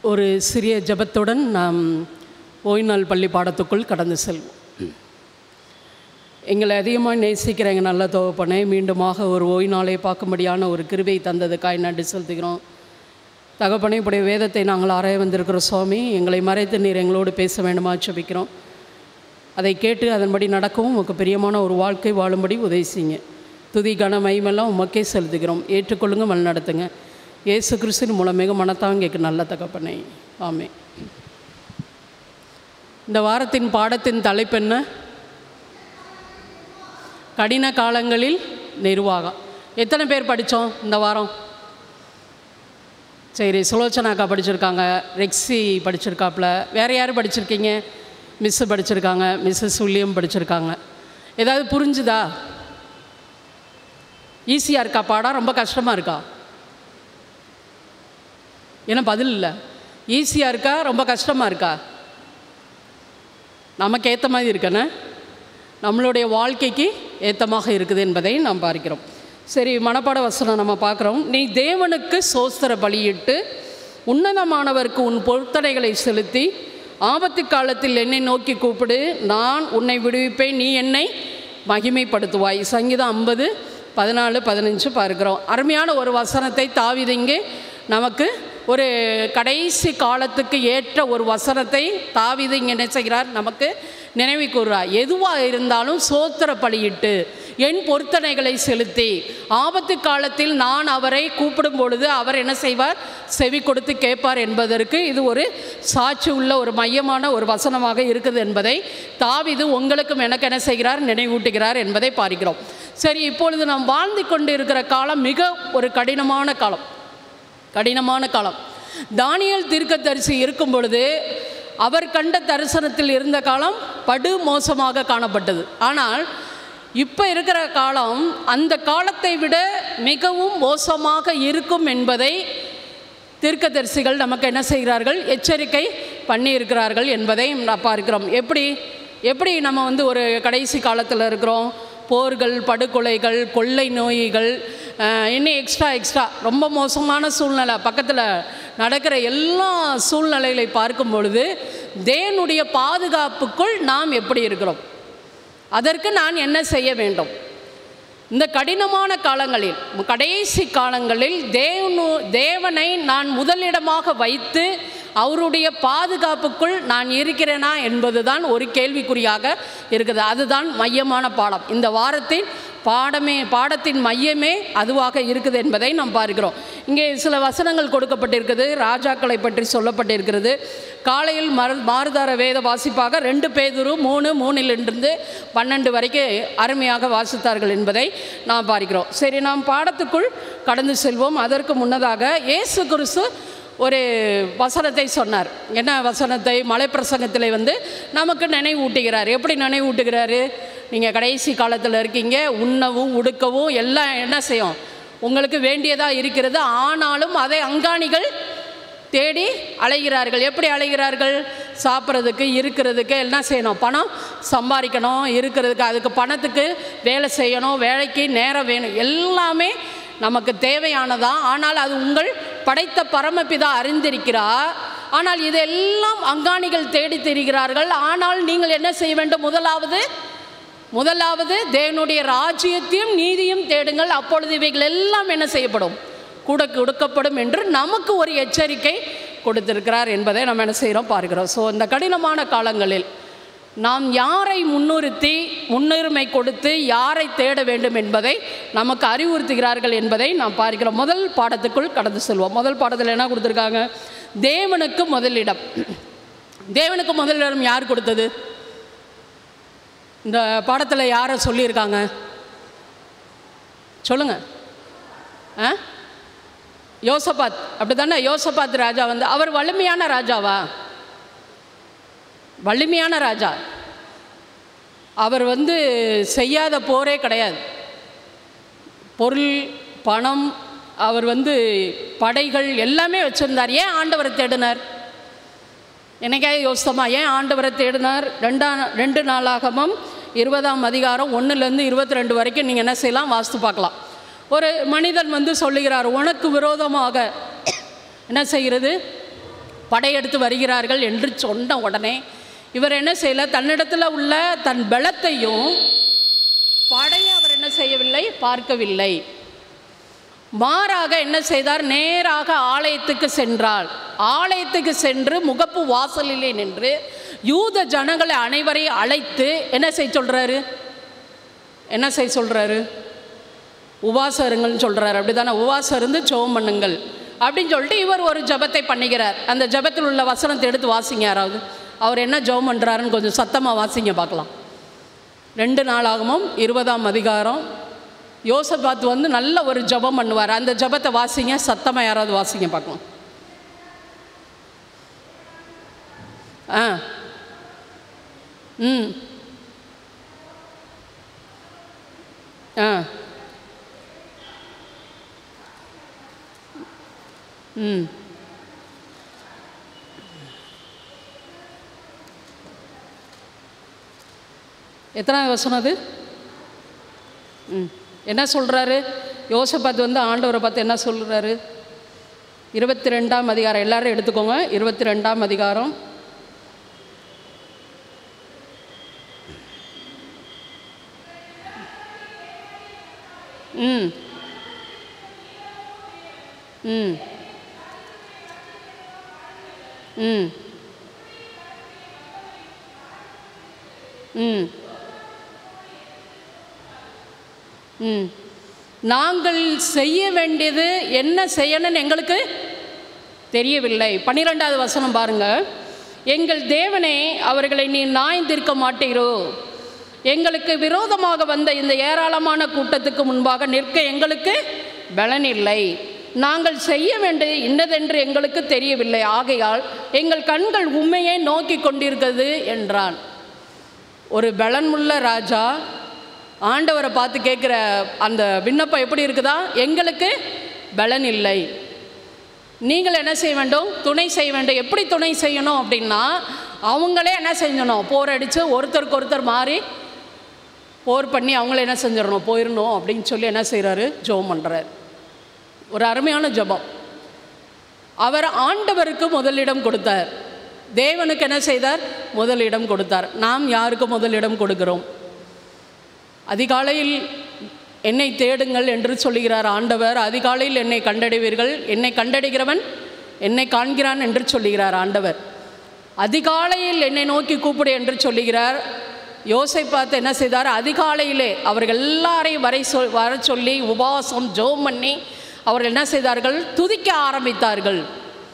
ஒரு சிறிய ஜெபத்துடன் நாம் ஓய்நாள் பள்ளி பாடத்துக்குள் கடந்து செல்வோம் எங்களை அதிகமாக நேசிக்கிற எங்கள் நல்ல தோப்பனை மீண்டுமாக ஒரு ஓய்நாளை பார்க்கும்படியான ஒரு கிருபை தந்ததுக்காய் நன்றி செலுத்துகிறோம் தகப்பனை இப்படிய வேதத்தை நாங்கள் ஆராய வந்திருக்கிறோம் சுவாமி எங்களை மறைத்து நீர் எங்களோடு பேச வேண்டுமா ஜெபிக்கிறோம் அதை கேட்டு அதன்படி நடக்கவும் உமக்கு பிரியமான ஒரு வாழ்க்கை வாழும்படி உதவி செய்யுங்க துதி கன மயமெல்லாம் உமக்கே செலுத்துகிறோம் ஏற்றுக்கொள்ளுங்க வழி நடத்துங்க இயேசு கிறிஸ்தின் மூலம் மிக மனத்தாங்கேக்கு நல்ல தகப்பனை ஆமே இந்த வாரத்தின் பாடத்தின் தலைப்பு என்ன கடின காலங்களில் நிர்வாகம் எத்தனை பேர் படித்தோம் இந்த வாரம் சரி சுலோச்சனாக்கா படிச்சிருக்காங்க ரெக்ஸி படிச்சிருக்காப்புல வேறு யார் படிச்சிருக்கீங்க மிஸ்ஸு படிச்சிருக்காங்க மிஸ்ஸஸ் வில்லியம் படிச்சிருக்காங்க ஏதாவது புரிஞ்சுதா ஈஸியாக இருக்கா பாடம் ரொம்ப கஷ்டமாக இருக்கா ஏன்னா பதில் இல்லை ஈஸியாக இருக்கா ரொம்ப கஷ்டமாக இருக்கா நமக்கு ஏற்ற மாதிரி இருக்கண்ணே நம்மளுடைய வாழ்க்கைக்கு ஏத்தமாக இருக்குது என்பதை நாம் பார்க்கிறோம் சரி மனப்பாட வசனம் நம்ம பார்க்குறோம் நீ தேவனுக்கு சோஸ்திர பலியிட்டு உன்னதமானவருக்கு உன் பொருத்தனைகளை செலுத்தி ஆபத்து காலத்தில் என்னை நோக்கி கூப்பிடு நான் உன்னை விடுவிப்பேன் நீ என்னை மகிமைப்படுத்துவாய் சங்கீதம் ஐம்பது பதினாலு பதினஞ்சு பார்க்கிறோம் அருமையான ஒரு வசனத்தை தாவிதிங்கே நமக்கு ஒரு கடைசி காலத்துக்கு ஏற்ற ஒரு வசனத்தை தாவிது இங்கே என்ன செய்கிறார் நமக்கு நினைவு கூறுறார் எதுவாக இருந்தாலும் சோத்திர பலியிட்டு என் பொருத்தனைகளை செலுத்தி ஆபத்து காலத்தில் நான் அவரை கூப்பிடும் பொழுது அவர் என்ன செய்வார் செவி கொடுத்து கேட்பார் என்பதற்கு இது ஒரு சாட்சி உள்ள ஒரு மையமான ஒரு வசனமாக இருக்குது என்பதை தாவிது உங்களுக்கும் எனக்கு என்ன செய்கிறார் நினைவூட்டுகிறார் என்பதை பார்க்கிறோம் சரி இப்பொழுது நாம் வாழ்ந்து கொண்டு இருக்கிற காலம் மிக ஒரு கடினமான காலம் கடினமான காலம் தானியல் தீர்க்கதரிசி இருக்கும் பொழுது அவர் கண்ட தரிசனத்தில் இருந்த காலம் படு மோசமாக காணப்பட்டது ஆனால் இப்போ இருக்கிற காலம் அந்த காலத்தை விட மிகவும் மோசமாக இருக்கும் என்பதை தீர்க்கதரிசிகள் நமக்கு என்ன செய்கிறார்கள் எச்சரிக்கை பண்ணியிருக்கிறார்கள் என்பதை நாம் பார்க்கிறோம் எப்படி எப்படி நம்ம வந்து ஒரு கடைசி காலத்தில் இருக்கிறோம் போர்கள் படுகொலைகள் கொள்ளை நோய்கள் இன்னும் எக்ஸ்ட்ரா எக்ஸ்ட்ரா ரொம்ப மோசமான சூழ்நிலை பக்கத்தில் நடக்கிற எல்லா சூழ்நிலைகளை பார்க்கும் பொழுது தேவனுடைய பாதுகாப்புக்குள் நாம் எப்படி இருக்கிறோம் அதற்கு நான் என்ன செய்ய வேண்டும் இந்த கடினமான காலங்களில் கடைசி காலங்களில் தேவனு தேவனை நான் முதலிடமாக வைத்து அவருடைய பாதுகாப்புக்குள் நான் இருக்கிறேனா என்பதுதான் ஒரு கேள்விக்குறியாக இருக்குது அதுதான் மையமான பாடம் இந்த வாரத்தின் பாடமே பாடத்தின் மையமே அதுவாக இருக்குது என்பதை நாம் பார்க்கிறோம் இங்கே சில வசனங்கள் கொடுக்கப்பட்டிருக்குது ராஜாக்களை பற்றி சொல்லப்பட்டிருக்கிறது காலையில் மறு மாறுதார வேத வாசிப்பாக ரெண்டு பேதுரு மூணு மூணிலிருந்து பன்னெண்டு வரைக்கும் அருமையாக வாசித்தார்கள் என்பதை நாம் பார்க்கிறோம் சரி நாம் பாடத்துக்குள் கடந்து செல்வோம் அதற்கு முன்னதாக இயேசு கிறிஸ்து ஒரு வசனத்தை சொன்னார் என்ன வசனத்தை மலைப்பிரசங்கத்தில் வந்து நமக்கு நினைவூட்டுகிறார் எப்படி நினைவூட்டுகிறாரு நீங்கள் கடைசி காலத்தில் இருக்கீங்க உண்ணவும் உடுக்கவும் எல்லாம் என்ன செய்யும் உங்களுக்கு வேண்டியதாக இருக்கிறது ஆனாலும் அதை அங்காணிகள் தேடி அலைகிறார்கள் எப்படி அலைகிறார்கள் சாப்பிட்றதுக்கு இருக்கிறதுக்கு என்ன செய்யணும் பணம் சம்பாதிக்கணும் இருக்கிறதுக்கு அதுக்கு பணத்துக்கு வேலை செய்யணும் வேலைக்கு நேரம் வேணும் எல்லாமே நமக்கு தேவையானதா ஆனால் அது உங்கள் படைத்த பரமபிதா அறிந்திருக்கிறார் ஆனால் இதெல்லாம் அங்காணிகள் தேடி தெரிகிறார்கள் ஆனால் நீங்கள் என்ன செய்ய வேண்டும் முதலாவது முதலாவது தேவனுடைய ராஜ்யத்தையும் நீதியும் தேடுங்கள் அப்பொழுது இவைகள் எல்லாம் என்ன செய்யப்படும் கூட கொடுக்கப்படும் என்று நமக்கு ஒரு எச்சரிக்கை கொடுத்திருக்கிறார் என்பதை நம்ம என்ன செய்கிறோம் பார்க்கிறோம் ஸோ இந்த கடினமான காலங்களில் நாம் யாரை முன்னிறுத்தி முன்னுரிமை கொடுத்து யாரை தேட வேண்டும் என்பதை நமக்கு அறிவுறுத்துகிறார்கள் என்பதை நாம் பார்க்கிறோம் முதல் பாடத்துக்குள் கடந்து செல்வோம் முதல் பாடத்தில் என்ன கொடுத்துருக்காங்க தேவனுக்கு முதலிடம் தேவனுக்கு முதலிடம் யார் கொடுத்தது இந்த பாடத்தில் யாரை சொல்லியிருக்காங்க சொல்லுங்க ஆ யோசபாத் அப்படி தானே யோசபாத் ராஜா வந்து அவர் வலிமையான ராஜாவா வலிமையான ராஜா அவர் வந்து செய்யாத போரே கிடையாது பொருள் பணம் அவர் வந்து படைகள் எல்லாமே வச்சுருந்தார் ஏன் ஆண்டவரை தேடினார் என்னைக்காவது யோசித்தமா ஏன் ஆண்டவரை தேடினார் ரெண்டாம் ரெண்டு நாளாகமும் இருபதாம் அதிகாரம் ஒன்றுலேருந்து இருபத்தி ரெண்டு வரைக்கும் நீங்கள் என்ன செய்யலாம் வாஸ்து பார்க்கலாம் ஒரு மனிதன் வந்து சொல்லுகிறார் உனக்கு விரோதமாக என்ன செய்கிறது படையெடுத்து வருகிறார்கள் என்று சொன்ன உடனே இவர் என்ன செய்யல தன்னிடத்தில் உள்ள தன் பலத்தையும் படையை அவர் என்ன செய்யவில்லை பார்க்கவில்லை மாறாக என்ன செய்தார் நேராக ஆலயத்துக்கு சென்றார் ஆலயத்துக்கு சென்று முகப்பு வாசலிலே நின்று யூத ஜனங்களை அனைவரையும் அழைத்து என்ன செய்ய சொல்றாரு என்ன செய்ய சொல்றாரு உபாசம் இருங்கள்னு சொல்றாரு அப்படிதானே உபாசம் இருந்து ஜெபம் பண்ணுங்கள் அப்படின்னு சொல்லிட்டு இவர் ஒரு ஜெபத்தை பண்ணுகிறார் அந்த ஜெபத்தில் உள்ள வசனத்தை எடுத்து வாசிங்க யாராவது அவர் என்ன ஜெபம் பண்ணுறாருன்னு கொஞ்சம் சத்தமாக வாசிங்க பார்க்கலாம் ரெண்டு நாளாகமும் இருபதாம் அதிகாரம் யோசபாத் வந்து நல்ல ஒரு ஜெபம் பண்ணுவார் அந்த ஜெபத்தை வாசிங்க சத்தமாக யாராவது வாசிங்க பார்க்கலாம் ஆ ம் ஆ ம் எத்தனாவது வசனம் அது ம் என்ன சொல்கிறாரு யோசபாத் வந்து ஆண்டவரை பார்த்து என்ன சொல்கிறாரு இருபத்தி ரெண்டாம் அதிகாரம் எல்லாரும் எடுத்துக்கோங்க இருபத்தி ரெண்டாம் அதிகாரம் ம் ம் ம் ம் ம் நாங்கள் செய்ய வேண்டியது என்ன செய்யணும்னு எங்களுக்கு தெரியவில்லை பன்னிரெண்டாவது வசனம் பாருங்க எங்கள் தேவனே அவர்களை நீ நியாயந்திருக்க மாட்டீரோ எங்களுக்கு விரோதமாக வந்த இந்த ஏராளமான கூட்டத்துக்கு முன்பாக நிற்க எங்களுக்கு பலன் இல்லை நாங்கள் செய்ய வேண்டியது இன்னதென்று எங்களுக்கு தெரியவில்லை ஆகையால் எங்கள் கண்கள் உண்மையை நோக்கி கொண்டிருக்கிறது என்றான் ஒரு பலனுள்ள ராஜா ஆண்டவரை பார்த்து கேட்குற அந்த விண்ணப்பம் எப்படி இருக்குதா எங்களுக்கு பலன் இல்லை நீங்கள் என்ன செய்ய வேண்டும் துணை செய்ய வேண்டும் எப்படி துணை செய்யணும் அப்படின்னா அவங்களே என்ன செஞ்சணும் போர் அடித்து ஒருத்தருக்கு ஒருத்தர் மாறி போர் பண்ணி அவங்கள என்ன செஞ்சிடணும் போயிடணும் அப்படின்னு சொல்லி என்ன செய்கிறாரு ஜெபம் பண்ணுறாரு ஒரு அருமையான ஜெபம் அவர் ஆண்டவருக்கு முதலிடம் கொடுத்தார் தேவனுக்கு என்ன செய்தார் முதலிடம் கொடுத்தார் நாம் யாருக்கு முதலிடம் கொடுக்கிறோம் அதிகாலையில் என்னை தேடுங்கள் என்று சொல்லுகிறார் ஆண்டவர் அதிகாலையில் என்னை கண்டடைவீர்கள் என்னை கண்டடைகிறவன் என்னை காண்கிறான் என்று சொல்லுகிறார் ஆண்டவர் அதிகாலையில் என்னை நோக்கி கூப்பிடு என்று சொல்லுகிறார் யோசை பார்த்து என்ன செய்தார் அதிகாலையிலே அவர்கள் எல்லாரையும் வரை சொல் வர சொல்லி உபவாசம் ஜெபம் பண்ணி அவர்கள் என்ன செய்தார்கள் துதிக்க ஆரம்பித்தார்கள்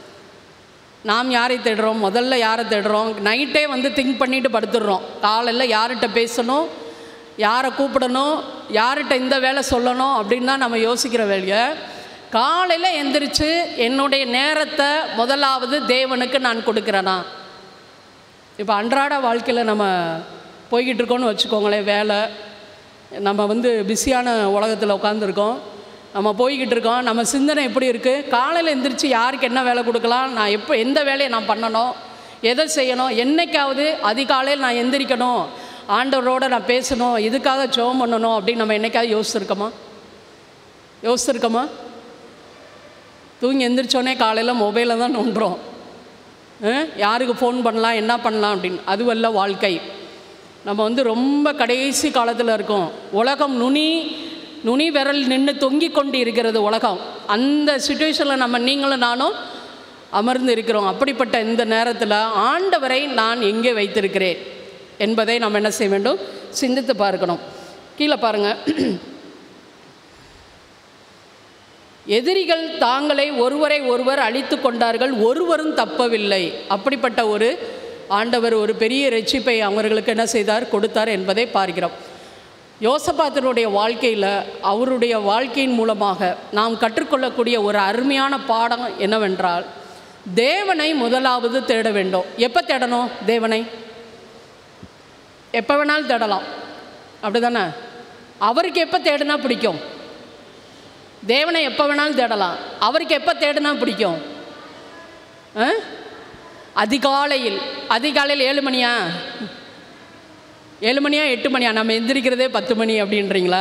நாம் யாரை தேடுறோம் முதல்ல யாரை தேடுறோம் நைட்டே வந்து திங்க் பண்ணிட்டு படுத்துடுறோம் காலையில் யார்கிட்ட பேசணும் யாரை கூப்பிடணும் யார்கிட்ட இந்த வேலை சொல்லணும் அப்படின்னு தான் நம்ம யோசிக்கிற வேலையை காலையில் எந்திரிச்சு என்னுடைய நேரத்தை முதலாவது தேவனுக்கு நான் கொடுக்குறேனா இப்போ அன்றாட வாழ்க்கையில் நம்ம போய்கிட்டு இருக்கோம்னு வச்சுக்கோங்களேன் வேலை நம்ம வந்து பிஸியான உலகத்தில் உட்காந்துருக்கோம் நம்ம போய்கிட்டு இருக்கோம் நம்ம சிந்தனை எப்படி இருக்குது காலையில் எந்திரிச்சு யாருக்கு என்ன வேலை கொடுக்கலாம் நான் எப்போ எந்த வேலையை நான் பண்ணணும் எதை செய்யணும் என்னைக்காவது அதிகாலையில் நான் எந்திரிக்கணும் ஆண்டவரோட நான் பேசணும் இதுக்காக ஜெபம் பண்ணணும் அப்படின்னு நம்ம என்னைக்காவது யோசிச்சிருக்கோமா யோசிச்சிருக்கோமா தூங்கி எந்திரிச்சோடனே காலையில் மொபைலில் தான் நோண்டுறோம் அஹ், யாருக்கு ஃபோன் பண்ணலாம் என்ன பண்ணலாம் அப்படின்னு அதுவல்ல வாழ்க்கை நம்ம வந்து ரொம்ப கடைசி காலத்தில் இருக்கோம் உலகம் நுனி நுனி விரல் நின்று தொங்கி கொண்டு இருக்கிறது உலகம் அந்த சுச்சுவேஷனில் நம்ம நீங்களும் நானும் அமர்ந்து இருக்கிறோம் அப்படிப்பட்ட இந்த நேரத்தில் ஆண்டவரை நான் எங்கே வைத்திருக்கிறேன் என்பதை நம்ம என்ன செய்ய வேண்டும் சிந்தித்து பார்க்கணும் கீழே பாருங்கள் எதிரிகள் தாங்களை ஒருவரை ஒருவர் அழித்து கொண்டார்கள் ஒருவரும் தப்பவில்லை அப்படிப்பட்ட ஒரு ஆண்டவர் ஒரு பெரிய ரட்சிப்பை அவர்களுக்கு என்ன செய்தார் கொடுத்தார் என்பதை பார்க்கிறோம் யோசபாத்தினுடைய வாழ்க்கையில் அவருடைய வாழ்க்கையின் மூலமாக நாம் கற்றுக்கொள்ளக்கூடிய ஒரு அருமையான பாடம் என்னவென்றால் தேவனை முதலாவது தேட வேண்டும் எப்போ தேடணும் தேவனை எப்போ வேணாலும் தேடலாம் அப்படி தானே அவருக்கு எப்போ தேடினா பிடிக்கும் தேவனை எப்போ வேணாலும் தேடலாம் அவருக்கு எப்போ தேடினா பிடிக்கும் ஆ? அதிகாலையில் அதிகாலையில் ஏழு மணியா ஏழு மணியா எட்டு மணியா நம்ம எந்திரிக்கிறதே பத்து மணி அப்படின்றீங்களா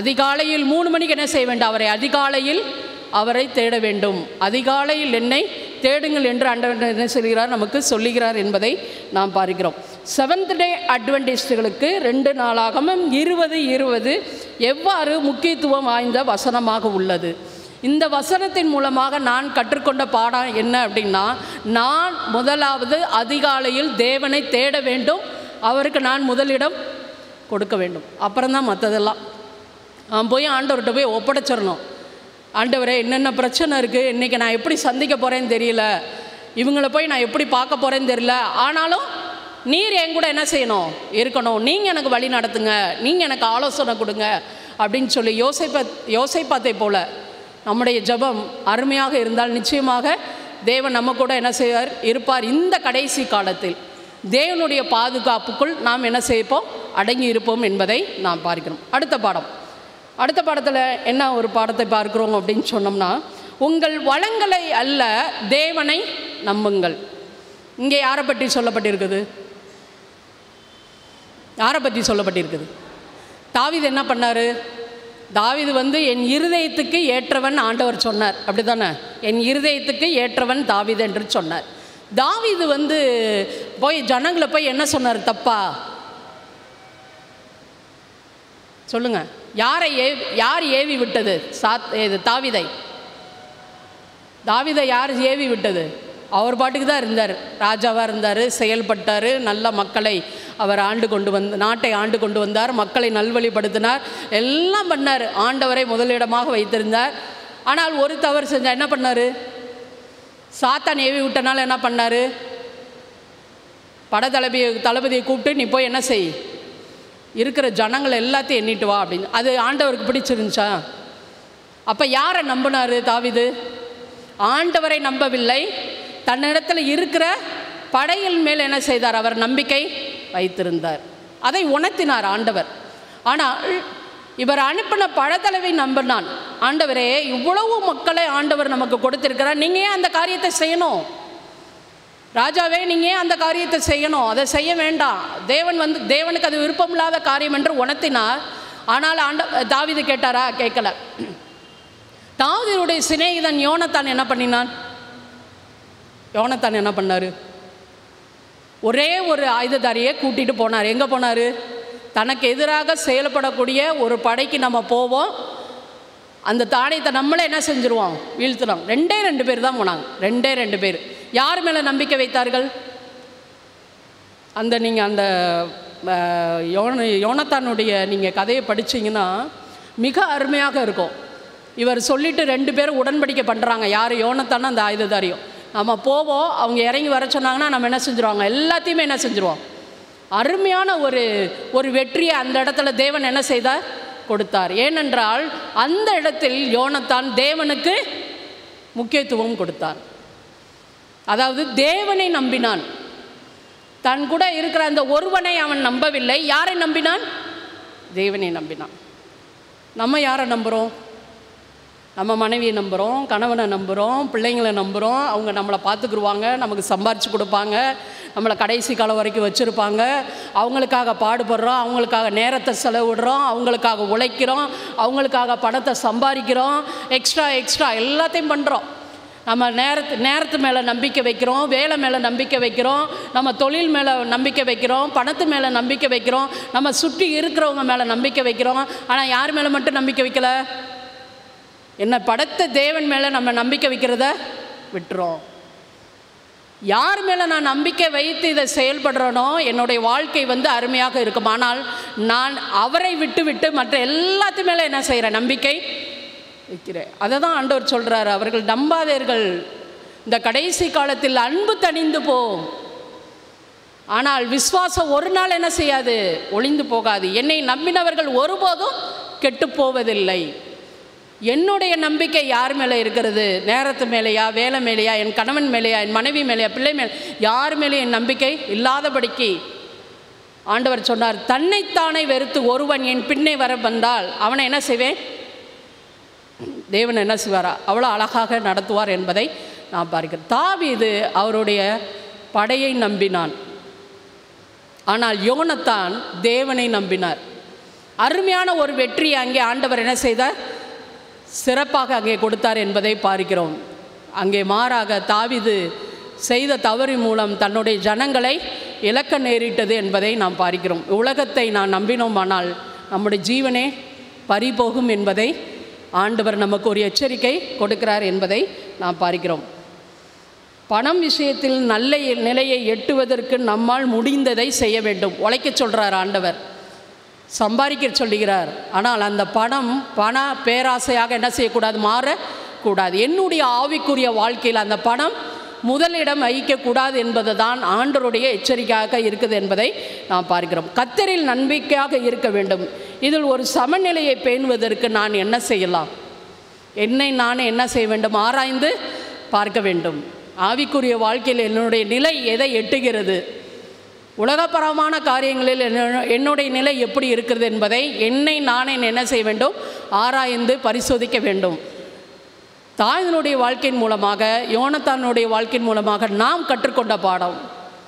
அதிகாலையில் மூணு மணிக்கு என்ன செய்ய வேண்டும் அவரை அதிகாலையில் அவரை தேட வேண்டும் அதிகாலையில் என்னை தேடுங்கள் என்று ஆண்டவர் என்ன சொல்கிறார் நமக்கு சொல்லுகிறார் என்பதை நாம் பார்க்கிறோம் செவன்த் டே அட்வென்டிஸ்டுகளுக்கு ரெண்டு நாளாகவும் இருபது இருபது எவ்வாறு முக்கியத்துவம் வாய்ந்த வசனமாக உள்ளது இந்த வசனத்தின் மூலமாக நான் கற்றுக்கொண்ட பாடம் என்ன அப்படின்னா நான் முதலாவது அதிகாலையில் தேவனை தேட வேண்டும் அவருக்கு நான் முதலிடம் கொடுக்க வேண்டும் அப்புறம்தான் மற்றதெல்லாம் நான் போய் ஆண்டவர்கிட்ட போய் ஒப்படைச்சிடணும் ஆண்டவரே என்னென்ன பிரச்சனை இருக்குது இன்றைக்கி நான் எப்படி சந்திக்க போகிறேன்னு தெரியல இவங்கள போய் நான் எப்படி பார்க்க போகிறேன்னு தெரியல ஆனாலும் நீர் என் கூட என்ன செய்யணும் இருக்கணும் நீங்கள் எனக்கு வழி நடத்துங்க நீங்கள் எனக்கு ஆலோசனை கொடுங்க அப்படின்னு சொல்லி யோசிப்ப யோசிப்பாத்தை போல நம்முடைய ஜெபம் அருமையாக இருந்தால் நிச்சயமாக தேவன் நம்ம கூட என்ன செய்வார் இருப்பார் இந்த கடைசி காலத்தில் தேவனுடைய பாதுகாப்புக்குள் நாம் என்ன செய்ப்போம் அடங்கி இருப்போம் என்பதை நாம் பார்க்கிறோம் அடுத்த பாடம் அடுத்த பாடத்தில் என்ன ஒரு பாடத்தை பார்க்கிறோம் அப்படின்னு சொன்னோம்னா உங்கள் வளங்களை அல்ல தேவனை நம்புங்கள் இங்கே யாரை பற்றி சொல்லப்பட்டிருக்குது யாரை பற்றி சொல்லப்பட்டிருக்குது தாவீது என்ன பண்ணார் தாவீது வந்து என் இருதயத்துக்கு ஏற்றவன் ஆண்டவர் சொன்னார் அப்படி தானே என் இருதயத்துக்கு ஏற்றவன் தாவீது என்று சொன்னார் தாவீது வந்து போய் ஜனங்களை போய் என்ன சொன்னார் தப்பா சொல்லுங்க யாரை ஏ யார் ஏவி விட்டது சாத் இது தாவிதை தாவிதை யார் ஏவி விட்டது அவர் பாட்டுக்கு தான் இருந்தார் ராஜாவாக இருந்தார் செயல்பட்டார் நல்ல மக்களை அவர் ஆண்டு கொண்டு வந்து நாட்டை ஆண்டு கொண்டு வந்தார் மக்களை நல்வழிப்படுத்தினார் எல்லாம் பண்ணார் ஆண்டவரை முதலிடமாக வைத்திருந்தார் ஆனால் ஒரு தவறு செஞ்சால் என்ன பண்ணார் சாத்தான் ஏவி விட்டனால என்ன பண்ணார் பட தளபதி தளபதியை கூப்பிட்டு நீ போய் என்ன செய் இருக்கிற ஜனங்களை எல்லாத்தையும் எண்ணிட்டு வா அப்படின்னு அது ஆண்டவருக்கு பிடிச்சிருந்துச்சா அப்போ யாரை நம்பினார் தாவிது ஆண்டவரை நம்பவில்லை தன்னிடத்தில் இருக்கிற படையில் மேல் என்ன செய்தார் அவர் நம்பிக்கை வைத்திருந்தார் அதை உணர்த்தினார் ஆண்டவர் ஆனால் இவர் அனுப்பின பழத்தளவை நம்பினான் ஆண்டவரே இவ்வளவு மக்களை ஆண்டவர் நமக்கு கொடுத்திருக்கிறார் நீங்கள் ஏன் அந்த காரியத்தை செய்யணும் ராஜாவே நீங்கள் ஏன் அந்த காரியத்தை செய்யணும் அதை செய்ய வேண்டாம் தேவன் வந்து தேவனுக்கு அது விருப்பமில்லாத காரியம் என்று உணர்த்தினார் ஆனால் ஆண்ட தாவிது கேட்டாரா கேட்கல தாவிதனுடைய சிநேகிதன் யோனத்தான் என்ன பண்ணினான் யோனத்தான் என்ன பண்ணார் ஒரே ஒரு ஆயுததாரியை கூட்டிகிட்டு போனார் எங்கே போனார் தனக்கு எதிராக செயல்படக்கூடிய ஒரு படைக்கு நம்ம போவோம் அந்த தானியத்தை நம்மளே என்ன செஞ்சுருவோம் வீழ்த்துறோம் ரெண்டே ரெண்டு பேர் தான் போனாங்க ரெண்டே ரெண்டு பேர் யார் மேலே நம்பிக்கை வைத்தார்கள் அந்த நீங்கள் அந்த அஹ், யோன யோனத்தானுடைய நீங்கள் கதையை படிச்சீங்கன்னா மிக அருமையாக இருக்கும் இவர் சொல்லிட்டு ரெண்டு பேரும் உடன்படிக்கை பண்ணுறாங்க யார் யோனத்தானோ அந்த ஆயுததாரியும் நம்ம போவோம் அவங்க இறங்கி வர சொன்னாங்கன்னா நம்ம என்ன செஞ்சுருவாங்க எல்லாத்தையுமே என்ன செஞ்சுருவோம் அருமையான ஒரு ஒரு வெற்றியை அந்த இடத்துல தேவன் என்ன செய்தார் கொடுத்தார் ஏனென்றால் அந்த இடத்தில் யோனத்தான் தேவனுக்கு முக்கியத்துவம் கொடுத்தார் அதாவது தேவனை நம்பினான் தன் கூட இருக்கிற அந்த ஒருவனை அவன் நம்பவில்லை யாரை நம்பினான் தேவனை நம்பினான் நம்ம யாரை நம்புகிறோம் நம்ம மனைவியை நம்புகிறோம் கணவனை நம்புகிறோம் பிள்ளைங்களை நம்புகிறோம் அவங்க நம்மளை பார்த்துக்குருவாங்க நமக்கு சம்பாரித்து கொடுப்பாங்க நம்மளை கடைசி காலம் வரைக்கும் வச்சுருப்பாங்க அவங்களுக்காக பாடுபடுறோம் அவங்களுக்காக நேரத்தை செலவிடுறோம் அவங்களுக்காக உழைக்கிறோம் அவங்களுக்காக பணத்தை சம்பாதிக்கிறோம் எக்ஸ்ட்ரா எக்ஸ்ட்ரா எல்லாத்தையும் பண்ணுறோம் நம்ம நேரத்து நேரத்து மேலே நம்பிக்கை வைக்கிறோம் வேலை மேலே நம்பிக்கை வைக்கிறோம் நம்ம தொழில் மேலே நம்பிக்கை வைக்கிறோம் பணத்து மேலே நம்பிக்கை வைக்கிறோம் நம்ம சுற்றி இருக்கிறவங்க மேலே நம்பிக்கை வைக்கிறோம் ஆனால் யார் மேலே மட்டும் நம்பிக்கை வைக்கல என்ன படைத்த தேவன் மேலே நம்ம நம்பிக்கை வைக்கிறத விட்டுறோம் யார் மேலே நான் நம்பிக்கை வைத்து இதை செயல்படுறேனோ என்னுடைய வாழ்க்கை வந்து அருமையாக இருக்கும் ஆனால் நான் அவரை விட்டு விட்டு மற்ற எல்லாத்து மேலே என்ன செய்கிறேன் நம்பிக்கை வைக்கிறேன் அதை தான் ஆண்டவர் சொல்கிறார் அவர்கள் நம்பாதீர்கள் இந்த கடைசி காலத்தில் அன்பு தணிந்து போம் ஆனால் விசுவாசம் ஒரு நாள் என்ன செய்யாது ஒளிந்து போகாது என்னை நம்பினவர்கள் ஒருபோதும் கெட்டு போவதில்லை என்னுடைய நம்பிக்கை யார் மேலே இருக்கிறது நேரத்து மேலேயா வேலை மேலேயா என் கணவன் மேலேயா என் மனைவி மேலேயா பிள்ளை மேலே யார் மேலே என் நம்பிக்கை இல்லாதபடிக்கு ஆண்டவர் சொன்னார் தன்னைத்தானே வெறுத்து ஒருவன் என் பின்னே வர வந்தால் அவனை என்ன செய்வேன் தேவன் என்ன செய்வாரா அவ்வளோ அழகாக நடத்துவார் என்பதை நான் பார்க்கிறேன் தாவீது அவருடைய படையை நம்பினான் ஆனால் யோனத்தான் தேவனை நம்பினார் அருமையான ஒரு வெற்றியை அங்கே ஆண்டவர் என்ன செய்தார் சிறப்பாக அங்கே கொடுத்தார் என்பதை பார்க்கிறோம் அங்கே மாறாக தாவிது செய்த தவறின் மூலம் தன்னுடைய ஜனங்களை இழக்க நேரிட்டது என்பதை நாம் பார்க்கிறோம் உலகத்தை நான் நம்பினோமானால் நம்முடைய ஜீவனே பறிபோகும் என்பதை ஆண்டவர் நமக்கு ஒரு எச்சரிக்கை கொடுக்கிறார் என்பதை நாம் பார்க்கிறோம் பணம் விஷயத்தில் நல்ல நிலையை எட்டுவதற்கு நம்மால் முடிந்ததை செய்ய வேண்டும் உழைக்க சொல்கிறார் ஆண்டவர் சம்பாதிக்க சொல்லுகிறார் ஆனால் அந்த பணம் பண பேராசையாக என்ன செய்யக்கூடாது மாறக்கூடாது என்னுடைய ஆவிக்குரிய வாழ்க்கையில் அந்த பணம் முதலிடம் வகிக்கக்கூடாது என்பது தான் ஆண்டருடைய எச்சரிக்கையாக இருக்குது என்பதை நாம் பார்க்கிறோம் கத்தரில் நம்பிக்கையாக இருக்க வேண்டும் இதில் ஒரு சமநிலையை பேணுவதற்கு நான் என்ன செய்யலாம் என்னை நான் என்ன செய்ய வேண்டும் ஆராய்ந்து பார்க்க வேண்டும் ஆவிக்குரிய வாழ்க்கையில் என்னுடைய நிலை எதை எட்டுகிறது உலகப்பரமான காரியங்களில் என்ன- என்னுடைய நிலை எப்படி இருக்கிறது என்பதை என்னை நானே என்ன செய்ய வேண்டும் ஆராய்ந்து பரிசோதிக்க வேண்டும் தாயினுடைய வாழ்க்கையின் மூலமாக யோனத்தானுடைய வாழ்க்கையின் மூலமாக நாம் கற்றுக்கொண்ட பாடம்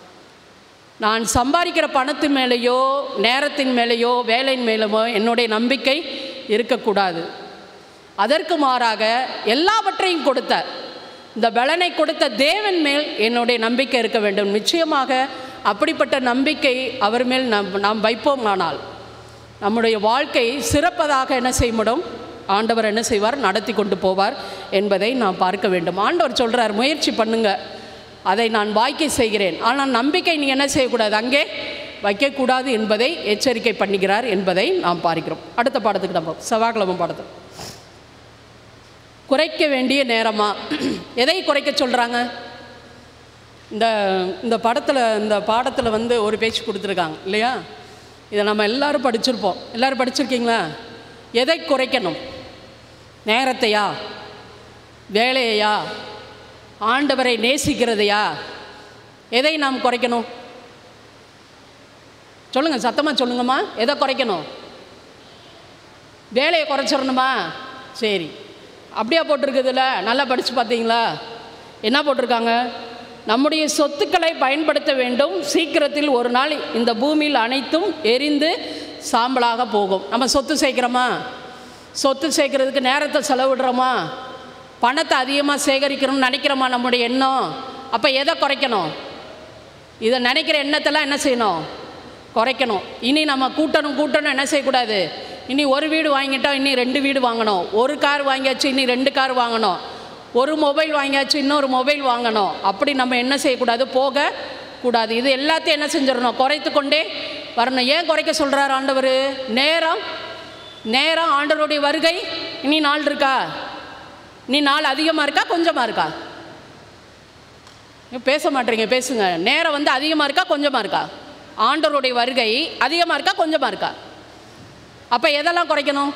நான் சம்பாதிக்கிற பணத்தின் மேலேயோ நேரத்தின் மேலேயோ வேலையின் மேலேயோ என்னுடைய நம்பிக்கை இருக்கக்கூடாது அதற்கு மாறாக எல்லாவற்றையும் கொடுத்த இந்த பலனை கொடுத்த தேவன் மேல் என்னுடைய நம்பிக்கை இருக்க வேண்டும் நிச்சயமாக அப்படிப்பட்ட நம்பிக்கை அவர் மேல் நாம் நாம் வைப்போமானால் நம்முடைய வாழ்க்கை சிறப்பதாக என்ன செய்ய முடியும் ஆண்டவர் என்ன செய்வார் நடத்தி கொண்டு போவார் என்பதை நாம் பார்க்க வேண்டும் ஆண்டவர் சொல்கிறார் முயற்சி பண்ணுங்க அதை நான் வாய்க்கை செய்கிறேன் ஆனால் நம்பிக்கை நீ என்ன செய்யக்கூடாது அங்கே வைக்கக்கூடாது என்பதை எச்சரிக்கை பண்ணுகிறார் என்பதை நாம் பார்க்கிறோம் அடுத்த பாடத்துக்கு நம்ம செவ்வாய்க்கிழமை பாடத்துக்கு குறைக்க வேண்டிய நேரமா எதை குறைக்க சொல்கிறாங்க இந்த இந்த படத்தில் இந்த பாடத்தில் வந்து ஒரு பேச்சு கொடுத்துருக்காங்க இல்லையா இதை நம்ம எல்லாரும் படிச்சிருப்போம் எல்லாரும் படிச்சிருக்கீங்களா எதை குறைக்கணும் நேரத்தையா வேலையையா ஆண்டவரை நேசிக்கிறதையா எதை நாம் குறைக்கணும் சொல்லுங்கள் சத்தமாக சொல்லுங்கம்மா எதை குறைக்கணும் வேலையை குறைச்சிடணுமா சரி அப்படியா போட்டிருக்குதுல்ல நல்லா படித்து பார்த்தீங்களா என்ன போட்டிருக்காங்க நம்முடைய சொத்துக்களை பயன்படுத்த வேண்டும் சீக்கிரத்தில் ஒரு நாள் இந்த பூமியில் அனைத்தும் எரிந்து சாம்பலாக போகும் நம்ம சொத்து சேர்க்குறோமா சொத்து சேர்க்கறதுக்கு நேரத்தை செலவிடுறோமா பணத்தை அதிகமாக சேகரிக்கணும்னு நினைக்கிறோமா நம்முடைய எண்ணம் அப்போ எதை குறைக்கணும் இதை நினைக்கிற எண்ணத்தெல்லாம் என்ன செய்யணும் குறைக்கணும் இனி நம்ம கூட்டணும் கூட்டணும் என்ன செய்யக்கூடாது இனி ஒரு வீடு வாங்கிட்டோம் இனி ரெண்டு வீடு வாங்கணும் ஒரு கார் வாங்கியாச்சு இனி ரெண்டு கார் வாங்கணும் ஒரு மொபைல் வாங்கியாச்சு இன்னொரு மொபைல் வாங்கணும் அப்படி நம்ம என்ன செய்யக்கூடாது போக கூடாது இது எல்லாத்தையும் என்ன செஞ்சிடணும் குறைத்து கொண்டே வரணும் ஏன் குறைக்க சொல்கிறார் ஆண்டவர் நேரம் நேரம் ஆண்டவருடைய வருகை இனி நாள் இருக்கா இனி நாள் அதிகமாக இருக்கா கொஞ்சமாக இருக்கா நீங்க பேச மாட்டீங்க பேசுங்க நேரம் வந்து அதிகமாக இருக்கா கொஞ்சமாக இருக்கா ஆண்டவருடைய வருகை அதிகமாக இருக்கா கொஞ்சமாக இருக்கா அப்போ எதெல்லாம் குறைக்கணும்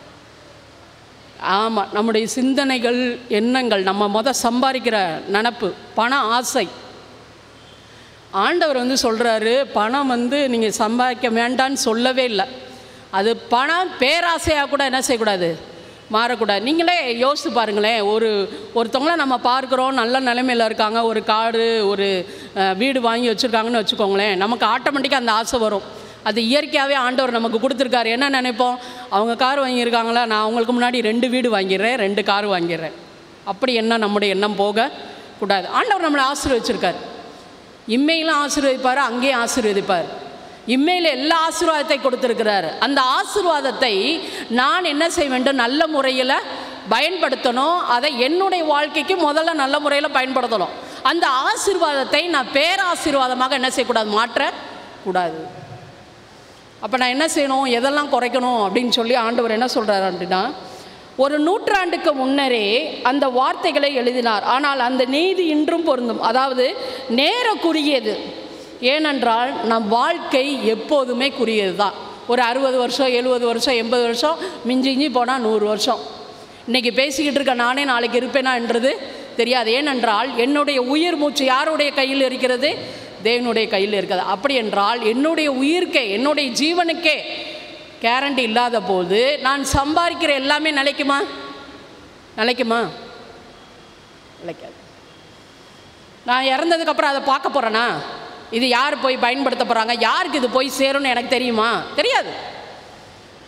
ஆமாம் நம்முடைய சிந்தனைகள் எண்ணங்கள் நம்ம முத சம்பாதிக்கிற நினப்பு பண ஆசை ஆண்டவர் வந்து சொல்கிறாரு பணம் வந்து நீங்கள் சம்பாதிக்க வேண்டான்னு சொல்லவே இல்லை அது பணம் பேராசையாக கூட என்ன செய்யக்கூடாது மாறக்கூடாது நீங்களே யோசித்து பாருங்களேன் ஒரு ஒருத்தவங்கள நம்ம பார்க்குறோம் நல்ல நிலைமையில் இருக்காங்க ஒரு காடு ஒரு அஹ், வீடு வாங்கி வச்சுருக்காங்கன்னு வச்சுக்கோங்களேன் நமக்கு ஆட்டோமேட்டிக்காக அந்த ஆசை வரும் அது இயற்கையாகவே ஆண்டவர் நமக்கு கொடுத்துருக்காரு என்ன நினைப்போம் அவங்க கார் வாங்கியிருக்காங்களா நான் அவங்களுக்கு முன்னாடி ரெண்டு வீடு வாங்கிடுறேன் ரெண்டு கார் வாங்கிடுறேன் அப்படி என்ன நம்முடைய எண்ணம் போக கூடாது ஆண்டவர் நம்மளை ஆசீர்வச்சிருக்கார் இம்மையிலும் ஆசீர்வதிப்பார் அங்கேயும் ஆசீர்வதிப்பார் இம்மையில் எல்லா ஆசீர்வாதத்தை கொடுத்துருக்கிறார் அந்த ஆசீர்வாதத்தை நான் என்ன செய்ய வேண்டும் நல்ல முறையில் பயன்படுத்தணும் அதை என்னுடைய வாழ்க்கைக்கு முதல்ல நல்ல முறையில் பயன்படுத்தணும் அந்த ஆசீர்வாதத்தை நான் பேராசீர்வாதமாக என்ன செய்யக்கூடாது மாற்றக்கூடாது அப்போ நான் என்ன செய்யணும் எதெல்லாம் குறைக்கணும் அப்படின்னு சொல்லி ஆண்டவர் என்ன சொல்கிறார் அப்படின்னா ஒரு நூற்றாண்டுக்கு முன்னரே அந்த வார்த்தைகளை எழுதினார் ஆனால் அந்த நீதி இன்றும் பொருந்தும் அதாவது நேர குறுகியது ஏனென்றால் நம் வாழ்க்கை எப்போதுமே குறுகியது தான் ஒரு அறுபது வருஷம் எழுபது வருஷம் எண்பது வருஷம் மிஞ்சி மிஞ்சி போனால் நூறு வருஷம் இன்றைக்கி பேசிக்கிட்டு இருக்க நானே நாளைக்கு இருப்பேனான்றது தெரியாது ஏனென்றால் என்னுடைய உயிர் மூச்சு யாருடைய கையில் இருக்கிறது தேவனுடைய கையில் இருக்குது அப்படி என்றால் என்னுடைய உயிர்க்கே என்னுடைய ஜீவனுக்கே கேரண்டி இல்லாத போது நான் சம்பாதிக்கிற எல்லாமே நிலைக்குமா நிலைக்குமா நிலைக்காது நான் இறந்ததுக்கப்புறம் அதை பார்க்க போகிறேனா இது யார் போய் பயன்படுத்த போகிறாங்க யாருக்கு இது போய் சேரும்னு எனக்கு தெரியுமா தெரியாது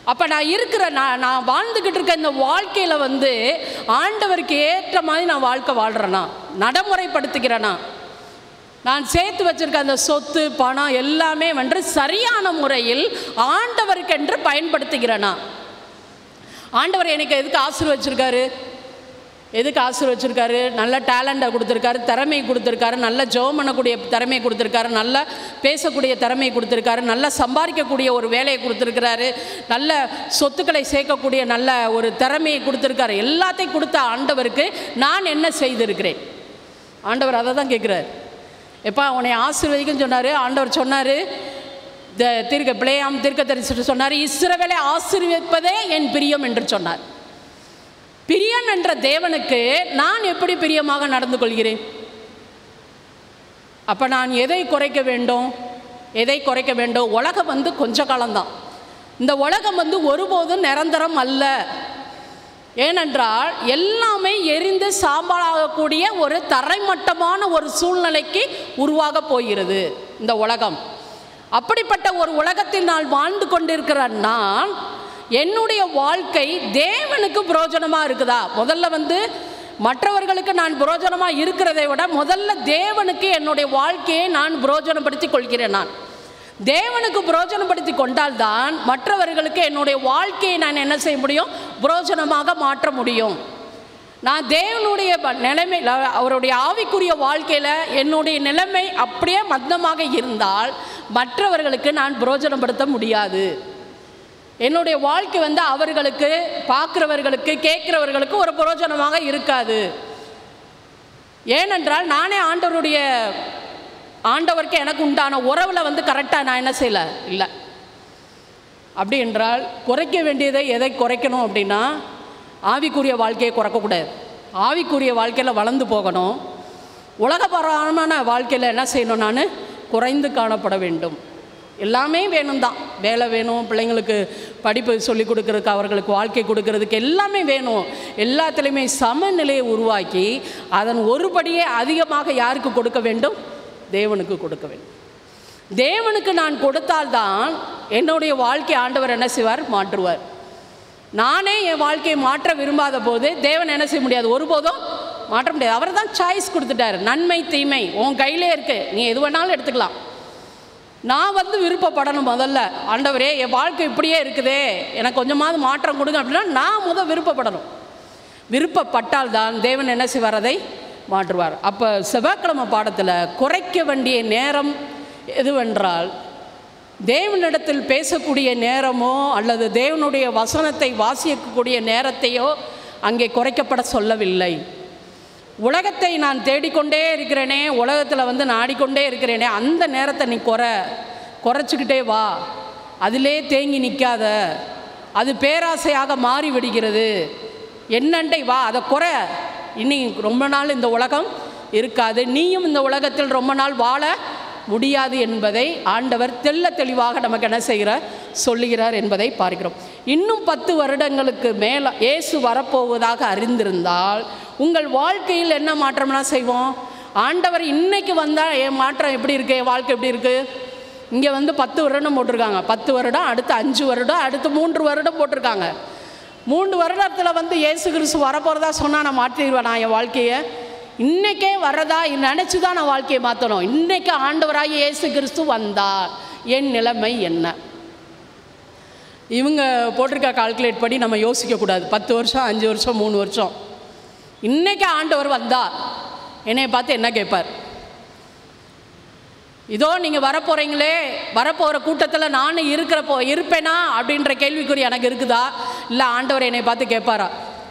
அப்போ நான் இருக்கிற நான் நான் வாழ்ந்துக்கிட்டு இருக்க இந்த வாழ்க்கையில் வந்து ஆண்டவருக்கு ஏற்ற மாதிரி நான் வாழ்க்கை வாழ்கிறேனா நடைமுறைப்படுத்திக்கிறேனா நான் சேர்த்து வச்சிருக்க அந்த சொத்து பணம் எல்லாமே வந்து சரியான முறையில் ஆண்டவருக்கென்று பயன்படுத்துகிறேனா ஆண்டவர் எனக்கு எதுக்கு ஆசீர்வச்சிருக்காரு எதுக்கு ஆசீர்வச்சிருக்காரு நல்ல டேலண்ட்டை கொடுத்துருக்காரு திறமை கொடுத்துருக்காரு நல்ல ஜெபம் பண்ணக்கூடிய திறமை கொடுத்துருக்காரு நல்ல பேசக்கூடிய திறமை கொடுத்துருக்காரு நல்ல சம்பாதிக்கக்கூடிய ஒரு வேலையை கொடுத்துருக்கிறாரு நல்ல சொத்துக்களை சேர்க்கக்கூடிய நல்ல ஒரு திறமையை கொடுத்துருக்காரு எல்லாத்தையும் கொடுத்த ஆண்டவருக்கு நான் என்ன செய்திருக்கிறேன் ஆண்டவர் அதை தான் கேட்குறாரு எப்போ உன்னை ஆசீர்வதிக்குன்னு சொன்னார் ஆண்டவர் சொன்னார் த தீர்க்க பிள்ளையாம் தீர்க்க தரிசிட்டு சொன்னார் இஸ்ரவேலை ஆசீர்வதிப்பதே என் பிரியம் என்று சொன்னார் பிரியம் என்ற தேவனுக்கு நான் எப்படி பிரியமாக நடந்து கொள்கிறேன் அப்போ நான் எதை குறைக்க வேண்டும் எதை குறைக்க வேண்டும் உலகம் வந்து கொஞ்ச காலம்தான் இந்த உலகம் வந்து ஒருபோதும் நிரந்தரம் அல்ல ஏனென்றால் எல்லாமே எரிந்து சாம்பலாகக்கூடிய ஒரு தரைமட்டமான ஒரு சூழ்நிலைக்கு உருவாக போகிறது இந்த உலகம் அப்படிப்பட்ட ஒரு உலகத்தில் நான் வாழ்ந்து கொண்டிருக்கிற நான் என்னுடைய வாழ்க்கை தேவனுக்கு புரோஜனமாக இருக்குதா முதல்ல வந்து மற்றவர்களுக்கு நான் புரோஜனமாக இருக்கிறதை விட முதல்ல தேவனுக்கு என்னுடைய வாழ்க்கையை நான் புரோஜனப்படுத்தி கொள்கிறேன் நான் தேவனுக்கு புரோஜனப்படுத்தி கொண்டால்தான் மற்றவர்களுக்கு என்னுடைய வாழ்க்கையை நான் என்ன செய்ய முடியும் புரோஜனமாக மாற்ற முடியும் நான் தேவனுடைய ப- நிலைமையில் அவருடைய ஆவிக்குரிய வாழ்க்கையில் என்னுடைய நிலைமை அப்படியே மந்தமாக இருந்தால் மற்றவர்களுக்கு நான் புரோஜனப்படுத்த முடியாது என்னுடைய வாழ்க்கை வந்து அவர்களுக்கு பார்க்குறவர்களுக்கு கேட்குறவர்களுக்கு ஒரு புரோஜனமாக இருக்காது ஏனென்றால் நானே ஆண்டவருடைய ஆண்டவருக்கு எனக்கு உண்டான உறவில் வந்து கரெக்டாக நான் என்ன செய்யலை இல்லை அப்படி என்றால் குறைக்க வேண்டியதை எதை குறைக்கணும் அப்படின்னா ஆவிக்குரிய வாழ்க்கையை குறைக்கக்கூடாது ஆவிக்குரிய வாழ்க்கையில் வளர்ந்து போகணும் உலகபரமான வாழ்க்கையில் என்ன செய்யணும் நான் குறைந்து காணப்பட வேண்டும் எல்லாமே வேணும் தான் வேலை வேணும் பிள்ளைங்களுக்கு படிப்பு சொல்லிக் கொடுக்கறதுக்கு அவர்களுக்கு வாழ்க்கை கொடுக்கறதுக்கு எல்லாமே வேணும் எல்லாத்துலேயுமே சமநிலையை உருவாக்கி அதன் ஒருபடியே அதிகமாக யாருக்கு கொடுக்க வேண்டும் தேவனுக்கு கொடுக்க வேண்டும் தேவனுக்கு நான் கொடுத்தால்தான் என்னுடைய வாழ்க்கை ஆண்டவர் என்ன செய்வார் மாற்றுவார் நானே என் வாழ்க்கையை மாற்ற விரும்பாத போது தேவன் என்ன செய்ய முடியாது ஒருபோதும் மாற்ற முடியாது அவர் தான் சாய்ஸ் கொடுத்துட்டாரு நன்மை தீமை உன் கையிலே இருக்கு நீ எது வேணாலும் எடுத்துக்கலாம் நான் வந்து விருப்பப்படணும் முதல்ல ஆண்டவரே என் வாழ்க்கை இப்படியே இருக்குதே எனக்கு கொஞ்சமாவது மாற்றம் கொடுங்க அப்படின்னா நான் முதல் விருப்பப்படணும் விருப்பப்பட்டால் தான் தேவன் என்ன செய்வார் அதை மாற்றுவார் அப்போ செவ்வாய்க்கிழமை பாடத்தில் குறைக்க வேண்டிய நேரம் எதுவென்றால் தேவனிடத்தில் பேசக்கூடிய நேரமோ அல்லது தேவனுடைய வசனத்தை வாசிக்கக்கூடிய நேரத்தையோ அங்கே குறைக்கப்பட சொல்லவில்லை உலகத்தை நான் தேடிக்கொண்டே இருக்கிறேனே உலகத்தில் வந்து நாடிக்கொண்டே இருக்கிறேனே அந்த நேரத்தை நீ குறை குறைச்சிக்கிட்டே வா அதிலே தேங்கி நிற்காத அது பேராசையாக மாறி விடுகிறது என்னண்டை வா அதை குறை இனி ரொம்ப நாள் இந்த உலகம் இருக்காது நீயும் இந்த உலகத்தில் ரொம்ப நாள் வாழ முடியாது என்பதை ஆண்டவர் தெள்ள தெளிவாக நமக்கு என்ன செய்கிறார் சொல்லுகிறார் என்பதை பார்க்கிறோம் இன்னும் பத்து வருடங்களுக்கு மேலே இயேசு வரப்போவதாக அறிந்திருந்தால் உங்கள் வாழ்க்கையில் என்ன மாற்றம்னா செய்வோம் ஆண்டவர் இன்னைக்கு வந்தால் என் மாற்றம் எப்படி இருக்கு என் வாழ்க்கை எப்படி இருக்கு இங்கே வந்து பத்து வருடம் போட்டிருக்காங்க பத்து வருடம் அடுத்து அஞ்சு வருடம் அடுத்து மூன்று வருடம் போட்டிருக்காங்க மூன்று வருடத்தில் வந்து இயேசு கிறிஸ்து வரப்போகிறதா சொன்னால் நான் மாற்றிடுவேன் நான் என் வாழ்க்கையை இன்னைக்கே வர்றதா நினச்சி தான் நான் வாழ்க்கையை மாற்றணும் இன்னைக்கு ஆண்டவராக இயேசு கிறிஸ்து வந்தார் என் நிலைமை என்ன இவங்க போட்டிருக்க கால்குலேட் படி நம்ம யோசிக்கக்கூடாது பத்து வருஷம் அஞ்சு வருஷம் மூணு வருஷம் இன்னைக்கு ஆண்டவர் வந்தார் என்னைய பார்த்து என்ன கேட்பார் இதோ நீங்கள் வரப்போகிறீங்களே வரப்போகிற கூட்டத்தில் நானும் இருக்கிறப்போ இருப்பேனா அப்படின்ற கேள்விக்குறி எனக்கு இருக்குதா இல்லை ஆண்டவர் என்னை பார்த்து கேட்பாரா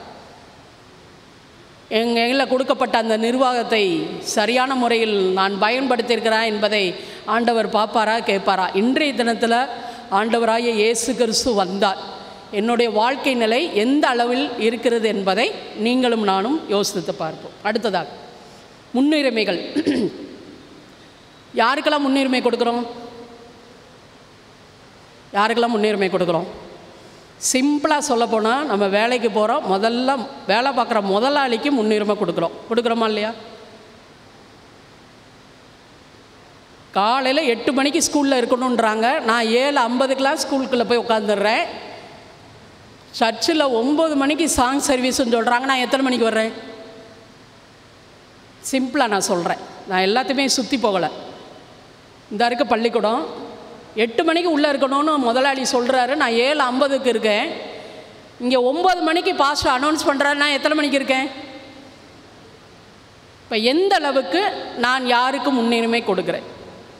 எங்கள் எங்களில் கொடுக்கப்பட்ட அந்த நிர்வாகத்தை சரியான முறையில் நான் பயன்படுத்தியிருக்கிறேன் என்பதை ஆண்டவர் பார்ப்பாரா கேட்பாரா இன்றைய தினத்தில் ஆண்டவராகிய இயேசு கிறிஸ்து வந்தார் என்னுடைய வாழ்க்கை நிலை எந்த அளவில் இருக்கிறது என்பதை நீங்களும் நானும் யோசித்து பார்ப்போம் அடுத்ததாக முன்னுரிமைகள் யாருக்கெல்லாம் முன்னுரிமை கொடுக்குறோம் யாருக்கெல்லாம் முன்னுரிமை கொடுக்குறோம் சிம்பிளாக சொல்ல போனால் நம்ம வேலைக்கு போகிறோம் முதல்ல வேலை பார்க்குற முதலாளிக்கு முன்னுரிமை கொடுக்குறோம் கொடுக்குறோமா இல்லையா காலையில் எட்டு மணிக்கு ஸ்கூலில் இருக்கணுன்றாங்க நான் ஏழு ஐம்பதுக்கெலாம் ஸ்கூலுக்குள்ளே போய் உட்காந்துடுறேன் சர்ச்சில் ஒம்பது மணிக்கு சாங் சர்வீஸ்னு சொல்கிறாங்க நான் எத்தனை மணிக்கு வர்றேன் சிம்பிளாக நான் சொல்கிறேன் நான் எல்லாத்தையுமே சுற்றி போகலை இந்த இருக்க பள்ளிக்கூடம் எட்டு மணிக்கு உள்ளே இருக்கணும்னு முதலாளி சொல்கிறாரு நான் ஏழு ஐம்பதுக்கு இருக்கேன் இங்கே ஒம்பது மணிக்கு பாஸ்டர் அனௌன்ஸ் பண்ணுறாரு நான் எத்தனை மணிக்கு இருக்கேன் இப்போ எந்த அளவுக்கு நான் யாருக்கு முன்னுரிமை கொடுக்குறேன்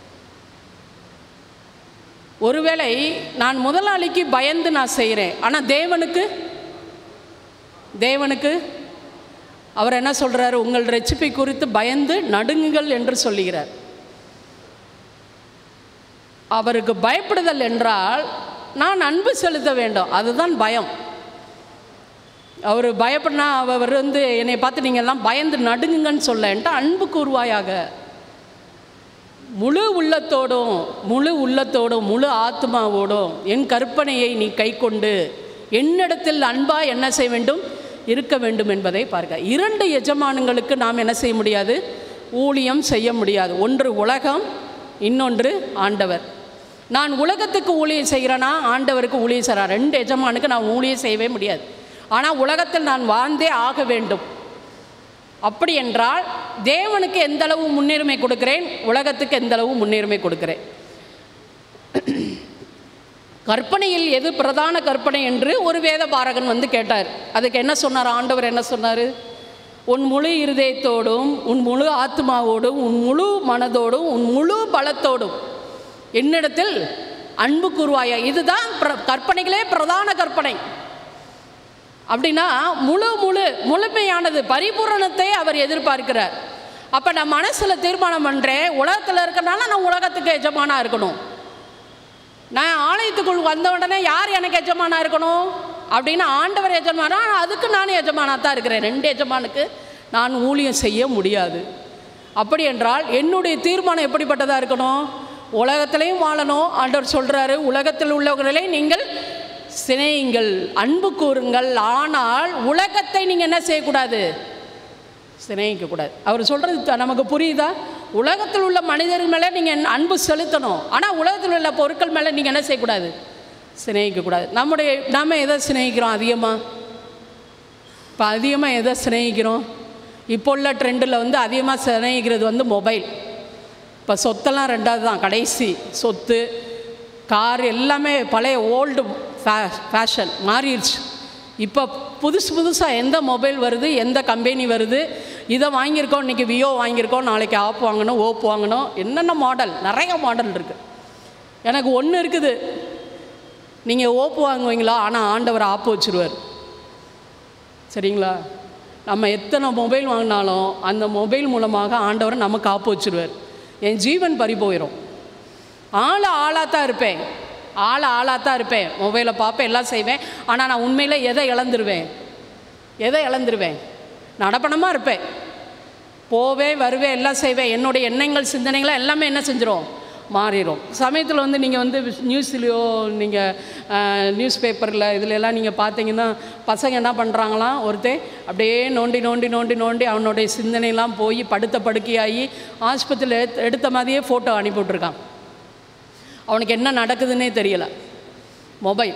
ஒருவேளை நான் முதலாளிக்கு பயந்து நான் செய்கிறேன் ஆனால் தேவனுக்கு தேவனுக்கு அவர் என்ன சொல்கிறாரு உங்கள் ரெச்சிப்பை குறித்து பயந்து நடுங்குங்கள் என்று சொல்லுகிறார் அவருக்கு பயப்படுதல் என்றால் நான் அன்பு செலுத்த வேண்டும் அதுதான் பயம் அவர் பயப்படினா அவர் வந்து என்னை பார்த்து நீங்கள் எல்லாம் பயந்து நடுங்குங்கன்னு சொல்லன்ட்டு அன்பு கூறுவாயாக முழு உள்ளத்தோடும் முழு உள்ளத்தோடும் முழு ஆத்மாவோடும் என் கற்பனையை நீ கை கொண்டு என்னிடத்தில் அன்பா என்ன செய்ய வேண்டும் இருக்க வேண்டும் என்பதை பார்க்க இரண்டு எஜமானங்களுக்கு நாம் என்ன செய்ய முடியாது ஊழியம் செய்ய முடியாது ஒன்று உலகம் இன்னொன்று ஆண்டவர் நான் உலகத்துக்கு ஊழியம் செய்கிறேன்னா ஆண்டவருக்கு ஊழியம் செய்கிறேன் ரெண்டு எஜமானுக்கு நான் ஊழியம் செய்யவே முடியாது ஆனால் உலகத்தில் நான் வாழ்ந்தே ஆக வேண்டும் அப்படி என்றால் தேவனுக்கு எந்த அளவு முன்னுரிமை கொடுக்கிறேன் உலகத்துக்கு எந்த அளவு முன்னுரிமை கொடுக்கிறேன் கற்பனையில் எது பிரதான கற்பனை என்று ஒரு வேத பாரகன் வந்து கேட்டார் அதுக்கு என்ன சொன்னார் ஆண்டவர் என்ன சொன்னார் உன் முழு இருதயத்தோடும் உன் முழு ஆத்மாவோடும் உன் முழு மனதோடும் உன் முழு பலத்தோடும் என்னிடத்தில் அன்பு கூறுவாயா இதுதான் பிர- கற்பனைகளே பிரதான கற்பனை அப்படின்னா முழு முழு முழுமையானது பரிபூரணத்தை அவர் எதிர்பார்க்கிறார் அப்போ நான் மனசில் தீர்மானம் பண்ணுறேன் உலகத்தில் இருக்கனால நான் உலகத்துக்கு எஜமானாக இருக்கணும் நான் ஆலயத்துக்குள் வந்த உடனே யார் எனக்கு எஜமானா இருக்கணும் அப்படின்னு ஆண்டவர் எஜமானா அதுக்கு நான் எஜமானாக தான் இருக்கிறேன் ரெண்டு எஜமானுக்கு நான் ஊழியம் செய்ய முடியாது அப்படி என்றால் என்னுடைய தீர்மானம் எப்படிப்பட்டதாக இருக்கணும் உலகத்திலையும் வாழணும் ஆண்டவர் சொல்கிறாரு உலகத்தில் உள்ளவர்களை நீங்கள் சினையுங்கள் அன்பு கூறுங்கள் ஆனால் உலகத்தை நீங்கள் என்ன செய்யக்கூடாது சிநேகிக்கக்கூடாது அவர் சொல்கிறது நமக்கு புரியுதா உலகத்தில் உள்ள மனிதர்கள் மேலே நீங்கள் அன்பு செலுத்தணும் ஆனால் உலகத்தில் உள்ள பொருட்கள் மேலே நீங்கள் என்ன செய்யக்கூடாது சிநேகிக்கக்கூடாது நம்முடைய நம்ம எதை சிநேகிக்கிறோம் அதிகமாக இப்போ அதிகமாக எதை சிநேகிக்கிறோம் இப்போ உள்ள ட்ரெண்டில் வந்து அதிகமாக சிநேகிக்கிறது வந்து மொபைல் இப்போ சொத்தெல்லாம் ரெண்டாவது தான் கடைசி சொத்து கார் எல்லாமே பழைய ஓல்டு ஃபே ஃபேஷன் மாறிடுச்சு இப்போ புதுசு புதுசாக எந்த மொபைல் வருது எந்த கம்பெனி வருது இதை வாங்கியிருக்கோம் இன்றைக்கி வியோ வாங்கியிருக்கோம் நாளைக்கு ஆப் வாங்கணும் ஓப் வாங்கணும் என்னென்ன மாடல் நிறைய மாடல் இருக்குது எனக்கு ஒன்று இருக்குது நீங்கள் ஓப்பு வாங்குவீங்களா ஆனால் ஆண்டவர் ஆப்பு வச்சுருவார் சரிங்களா நம்ம எத்தனை மொபைல் வாங்கினாலும் அந்த மொபைல் மூலமாக ஆண்டவர் நமக்கு ஆப்பு வச்சுருவார் என் ஜீவன் பறி போயிடும் ஆள் ஆளாக தான் இருப்பேன் ஆள் ஆளாக தான் இருப்பேன் மொபைலை பார்ப்பேன் எல்லாம் செய்வேன் ஆனால் நான் உண்மையில் எதை இழந்துருவேன் எதை இழந்துருவேன் நடப்பணமாக இருப்பேன் போவேன் வருவேன் எல்லாம் செய்வேன் என்னுடைய எண்ணங்கள் சிந்தனைகளை எல்லாமே என்ன செஞ்சிரும் மாறிடும் சமயத்தில் வந்து நீங்கள் வந்து நியூஸ்லேயோ நீங்கள் நியூஸ் பேப்பரில் இதுல எல்லாம் நீங்கள் பார்த்தீங்கன்னா பசங்க என்ன பண்ணுறாங்களாம் ஒருத்தன் அப்படியே நோண்டி நோண்டி நோண்டி நோண்டி அவனுடைய சிந்தனையெல்லாம் போய் படுத்த படுக்கையாகி ஆஸ்பத்திரியில் எடுத்த- எடுத்த மாதிரியே ஃபோட்டோ அனுப்பி விட்ருக்கான் அவனுக்கு என்ன நடக்குதுன்னே தெரியல மொபைல்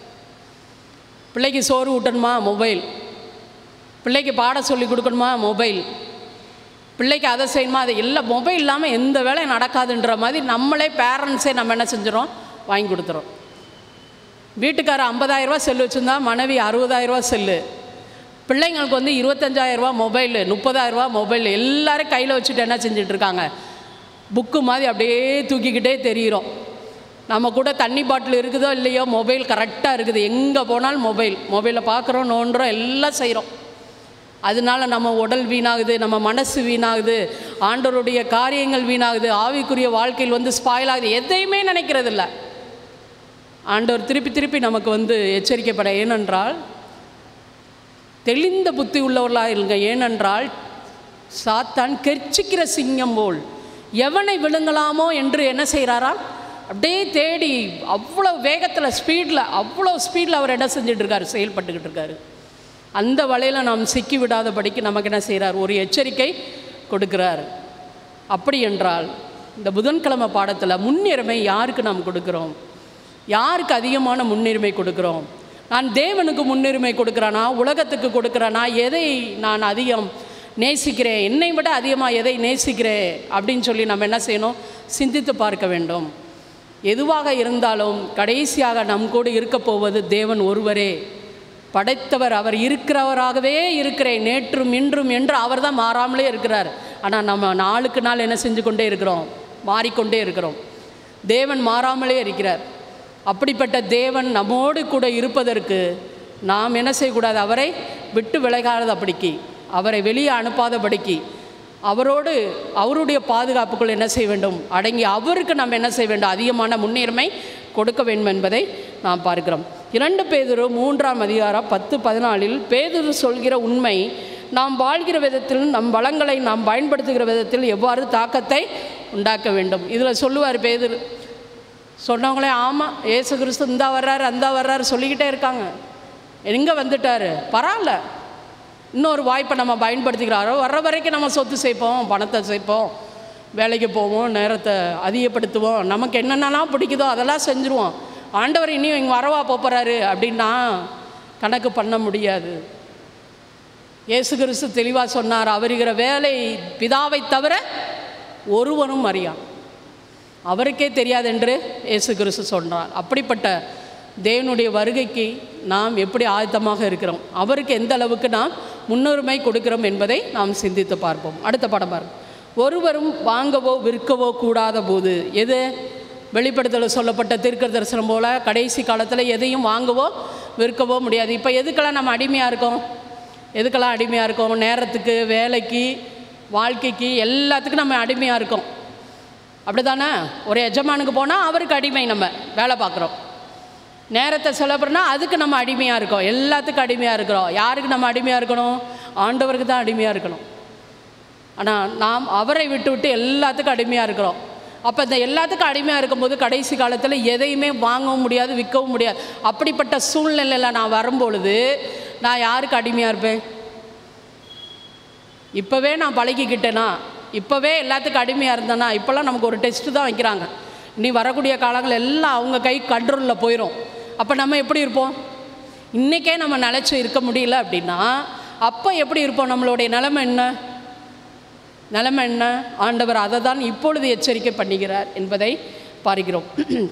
பிள்ளைக்கு சோறு ஊட்டணுமா மொபைல் பிள்ளைக்கு பாடம் சொல்லி கொடுக்கணுமா மொபைல் பிள்ளைக்கு அதை செய்யணுமா அது எல்லாம் மொபைல் இல்லாமல் எந்த வேலையும் நடக்காதுன்ற மாதிரி நம்மளே பேரண்ட்ஸே நம்ம என்ன செஞ்சிடும் வாங்கி கொடுத்துறோம் வீட்டுக்காரர் ஐம்பதாயிரரூபா செல்லு வச்சுருந்தா மனைவி அறுபதாயிரரூபா செல்லு பிள்ளைங்களுக்கு வந்து இருபத்தஞ்சாயிரரூபா மொபைலு முப்பதாயிரரூபா மொபைல் எல்லாரும் கையில் வச்சுட்டு என்ன செஞ்சுட்டு இருக்காங்க புக்கு மாதிரி அப்படியே தூக்கிக்கிட்டே தெரிகிறோம் நம்ம கூட தண்ணி பாட்டில் இருக்குதோ இல்லையோ மொபைல் கரெக்டாக இருக்குது எங்கே போனாலும் மொபைல் மொபைலை பார்க்குறோம் நோண்டுறோம் எல்லாம் செய்கிறோம் அதனால நம்ம உடல் வீணாகுது நம்ம மனசு வீணாகுது ஆண்டவருடைய காரியங்கள் வீணாகுது ஆவிக்குரிய வாழ்க்கையில் வந்து ஸ்பாயில் ஆகுது எதையுமே நினைக்கிறதில்ல ஆண்டவர் திருப்பி திருப்பி நமக்கு வந்து எச்சரிக்கப்பட ஏனென்றால் தெளிந்த புத்தி உள்ளவர்களாக இருங்க ஏனென்றால் சாத்தான் கெர்ச்சிக்கிற சிங்கம் போல் எவனை விழுங்கலாமோ என்று என்ன செய்கிறாரா அப்படியே தேடி அவ்வளோ வேகத்தில் ஸ்பீடில் அவ்வளோ ஸ்பீடில் அவர் என்ன செஞ்சுட்டு இருக்காரு செயல்பட்டுக்கிட்டு இருக்காரு அந்த வலையில் நாம் சிக்கி விடாதபடிக்கு நமக்கு என்ன செய்கிறார் ஒரு எச்சரிக்கை கொடுக்கிறார் அப்படி என்றால் இந்த புதன்கிழமை பாடத்தில் முன்னுரிமை யாருக்கு நாம் கொடுக்குறோம் யாருக்கு அதிகமான முன்னுரிமை கொடுக்குறோம் நான் தேவனுக்கு முன்னுரிமை கொடுக்குறேனா உலகத்துக்கு கொடுக்குறேனா எதை நான் அதிகம் நேசிக்கிறேன் என்னை விட அதிகமாக எதை நேசிக்கிறேன் அப்படின்னு சொல்லி நம்ம என்ன செய்யணும் சிந்தித்து பார்க்க வேண்டும் எதுவாக இருந்தாலும் கடைசியாக நம் கூட இருக்க போவது தேவன் ஒருவரே படைத்தவர் அவர் இருக்கிறவராகவே இருக்கிறேன் நேற்றும் இன்றும் என்று அவர் தான் மாறாமலே இருக்கிறார் ஆனால் நம்ம நாளுக்கு நாள் என்ன செஞ்சு கொண்டே இருக்கிறோம் மாறிக்கொண்டே இருக்கிறோம் தேவன் மாறாமலே இருக்கிறார் அப்படிப்பட்ட தேவன் நம்மோடு கூட இருப்பதற்கு நாம் என்ன செய்யக்கூடாது அவரை விட்டு விலகாதபடிக்கு அவரை வெளியே அனுப்பாதபடிக்கு அவரோடு அவருடைய பாதுகாப்புக்குள் என்ன செய்ய வேண்டும் அடங்கி அவருக்கு நம்ம என்ன செய்ய வேண்டும் அதிகமான முன்னுரிமை கொடுக்க வேண்டும் என்பதை நாம் பார்க்கிறோம் இரண்டு பேதுரு மூன்றாம் அதிகாரம் பத்து பதினாலில் பேதுரு சொல்கிற உண்மை நாம் வாழ்கிற விதத்தில் நம் வளங்களை நாம் பயன்படுத்துகிற விதத்தில் எவ்வாறு தாக்கத்தை உண்டாக்க வேண்டும் இதில் சொல்லுவார் பேதுரு சொன்னவங்களே ஆமாம் ஏசு கிறிஸ்து இந்தா வர்றாரு அந்த வர்றாரு சொல்லிக்கிட்டே இருக்காங்க எங்கே வந்துட்டாரு பரவாயில்ல இன்னொரு வாய்ப்பை நம்ம பயன்படுத்திக்கிறாரோ வர்ற வரைக்கும் நம்ம சொத்து சேர்ப்போம் பணத்தை சேர்ப்போம் வேலைக்கு போவோம் நேரத்தை அதிகப்படுத்துவோம் நமக்கு என்னென்னலாம் பிடிக்குதோ அதெல்லாம் செஞ்சுருவோம் ஆண்டவர் இனியும் இங்கே வரவா போகிறாரு அப்படின்னா கணக்கு பண்ண முடியாது இயேசு கிறிஸ்து தெளிவாக சொன்னார் அவருகிற வேலை பிதாவை தவிர ஒருவனும் அறியான் அவருக்கே தெரியாது என்று இயேசு கிறிஸ்து சொன்னார் அப்படிப்பட்ட தேவனுடைய வருகைக்கு நாம் எப்படி ஆயத்தமாக இருக்கிறோம் அவருக்கு எந்த அளவுக்கு நாம் முன்னுரிமை கொடுக்கிறோம் என்பதை நாம் சிந்தித்து பார்ப்போம் அடுத்த படம் பாருங்க ஒருவரும் வாங்கவோ விற்கவோ கூடாத போது எது வெளிப்படுத்தல சொல்லப்பட்ட தீர்க்க தரிசனம் போல கடைசி காலத்தில் எதையும் வாங்கவோ விற்கவோ முடியாது இப்போ எதுக்கெல்லாம் நம்ம அடிமையாக இருக்கோம் எதுக்கெல்லாம் அடிமையாக இருக்கோம் நேரத்துக்கு வேலைக்கு வாழ்க்கைக்கு எல்லாத்துக்கும் நம்ம அடிமையாக இருக்கோம் அப்படி தானே ஒரு எஜமானுக்கு போனால் அவருக்கு அடிமை நம்ம வேலை பார்க்குறோம் நேரத்தை செலவுனா அதுக்கு நம்ம அடிமையாக இருக்கோம் எல்லாத்துக்கும் அடிமையாக இருக்கிறோம் யாருக்கு நம்ம அடிமையாக இருக்கணும் ஆண்டவருக்கு தான் அடிமையாக இருக்கணும் ஆனால் நாம் அவரை விட்டு விட்டு எல்லாத்துக்கும் அடிமையாக இருக்கிறோம் அப்போ இந்த எல்லாத்துக்கும் அடிமையாக இருக்கும்போது கடைசி காலத்தில் எதையுமே வாங்கவும் முடியாது விற்கவும் முடியாது அப்படிப்பட்ட சூழ்நிலையில் நான் வரும்பொழுது நான் யாருக்கு அடிமையாக இருப்பேன் இப்போவே நான் பழகிக்கிட்டேனா இப்போவே எல்லாத்துக்கும் அடிமையாக இருந்தேனா இப்போல்லாம் நமக்கு ஒரு டெஸ்ட்டு தான் வைக்கிறாங்க இனி வரக்கூடிய காலங்கள் எல்லாம் அவங்க கை கண்ட்ரோலில் போயிடும் அப்போ நம்ம எப்படி இருப்போம் இன்றைக்கே நம்ம நிலச்சி இருக்க முடியல அப்படின்னா அப்போ எப்படி இருப்போம் நம்மளுடைய நிலைமை என்ன நிலைமை என்ன ஆண்டவர் அதை தான் இப்பொழுது எச்சரிக்கை பண்ணுகிறார் என்பதை பார்க்கிறோம்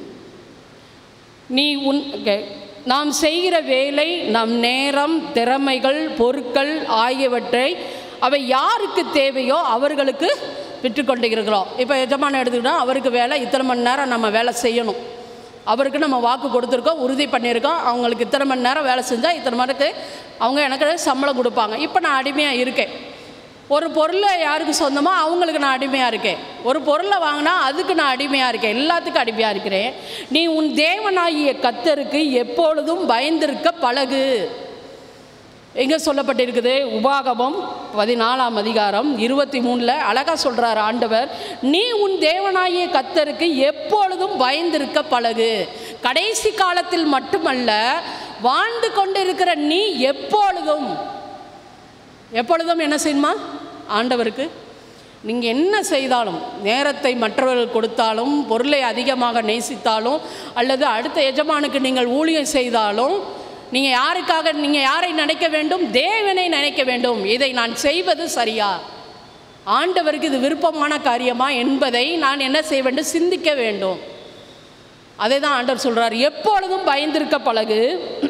நீ உன் okay. நாம் செய்கிற வேலை நம் நேரம் திறமைகள் பொருட்கள் ஆகியவற்றை அவை யாருக்கு தேவையோ அவர்களுக்கு விற்றுக்கொண்டு இருக்கிறோம் இப்போ எஜமான எடுத்துக்கிட்டா அவருக்கு வேலை இத்தனை மணி நேரம் நம்ம வேலை செய்யணும் அவருக்கு நம்ம வாக்கு கொடுத்துருக்கோம் உறுதி பண்ணியிருக்கோம் அவங்களுக்கு இத்தனை மணி நேரம் வேலை செஞ்சால் இத்தனை மணிக்கு அவங்க எனக்கு சம்பளம் கொடுப்பாங்க இப்போ நான் அடிமையாக இருக்கேன் ஒரு பொருளை யாருக்கு சொந்தமோ அவங்களுக்கு நான் அடிமையாக இருக்கேன் ஒரு பொருளை வாங்கினா அதுக்கு நான் அடிமையாக இருக்கேன் எல்லாத்துக்கும் அடிமையாக இருக்கிறேன் நீ உன் தேவனாகிய கத்தருக்கு எப்பொழுதும் பயந்திருக்க பழகு எங்கே சொல்லப்பட்டிருக்குது உபாகமம் பதினாலாம் அதிகாரம் இருபத்தி மூணில் அழகாக சொல்கிறார் ஆண்டவர் நீ உன் தேவனாகிய கத்தருக்கு எப்பொழுதும் பயந்திருக்க பழகு கடைசி காலத்தில் மட்டுமல்ல வாழ்ந்து கொண்டிருக்கிற நீ எப்பொழுதும் எப்பொழுதும் என்ன செய்யணுமா ஆண்டவருக்கு நீங்கள் என்ன செய்தாலும் நேரத்தை மற்றவர்கள் கொடுத்தாலும் பொருளை அதிகமாக நேசித்தாலும் அல்லது அடுத்த எஜமானுக்கு நீங்கள் ஊழியம் செய்தாலும் நீங்கள் யாருக்காக நீங்கள் யாரை நினைக்க வேண்டும் தேவனை நினைக்க வேண்டும் இதை நான் செய்வது சரியா ஆண்டவருக்கு இது விருப்பமான காரியமா என்பதை நான் என்ன செய்ய வேண்டும் சிந்திக்க வேண்டும் அதை தான் ஆண்டவர் சொல்கிறார் எப்பொழுதும் பயந்திருக்க பழகு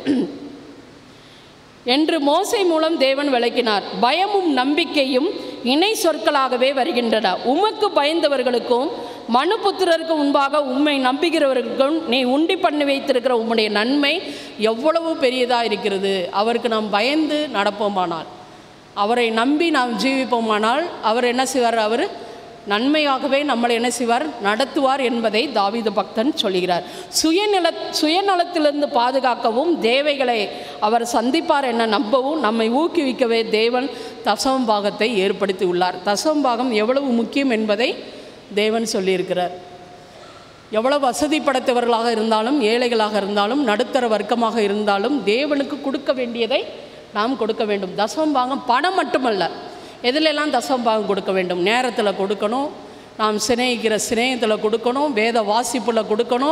என்று மோசை மூலம் தேவன் விளக்கினார் பயமும் நம்பிக்கையும் இணை சொற்களாகவே வருகின்றன உமக்கு பயந்தவர்களுக்கும் மனுபுத்திரருக்கு முன்பாக உண்மை நம்புகிறவர்களுக்கும் நீ உண்டி பண்ணி வைத்திருக்கிற உம்முடைய நன்மை எவ்வளவு பெரியதாக இருக்கிறது அவருக்கு நாம் பயந்து நடப்போமானால் அவரை நம்பி நாம் ஜீவிப்போமானால் அவர் என்ன செய்வார் அவர் நன்மையாகவே நம்மளை என்ன செய்வார் நடத்துவார் என்பதை தாவீது பக்தன் சொல்கிறார் சுயநல சுயநலத்திலிருந்து பாதுகாக்கவும் தேவைகளை அவர் சந்திப்பார் என நம்பவும் நம்மை ஊக்குவிக்கவே தேவன் தசம பாகத்தை ஏற்படுத்தி உள்ளார் தசம பாகம் எவ்வளவு முக்கியம் என்பதை தேவன் சொல்லியிருக்கிறார் எவ்வளவு வசதி படைத்தவர்களாக இருந்தாலும் ஏழைகளாக இருந்தாலும் நடுத்தர வர்க்கமாக இருந்தாலும் தேவனுக்கு கொடுக்க வேண்டியதை நாம் கொடுக்க வேண்டும் தசம பாகம் பணம் மட்டுமல்ல எதிலெல்லாம் தசம பாகம் கொடுக்க வேண்டும் நேரத்தில் கொடுக்கணும் நாம் சிநேகிக்கிற சிநேகத்தில் கொடுக்கணும் வேத வாசிப்பில் கொடுக்கணும்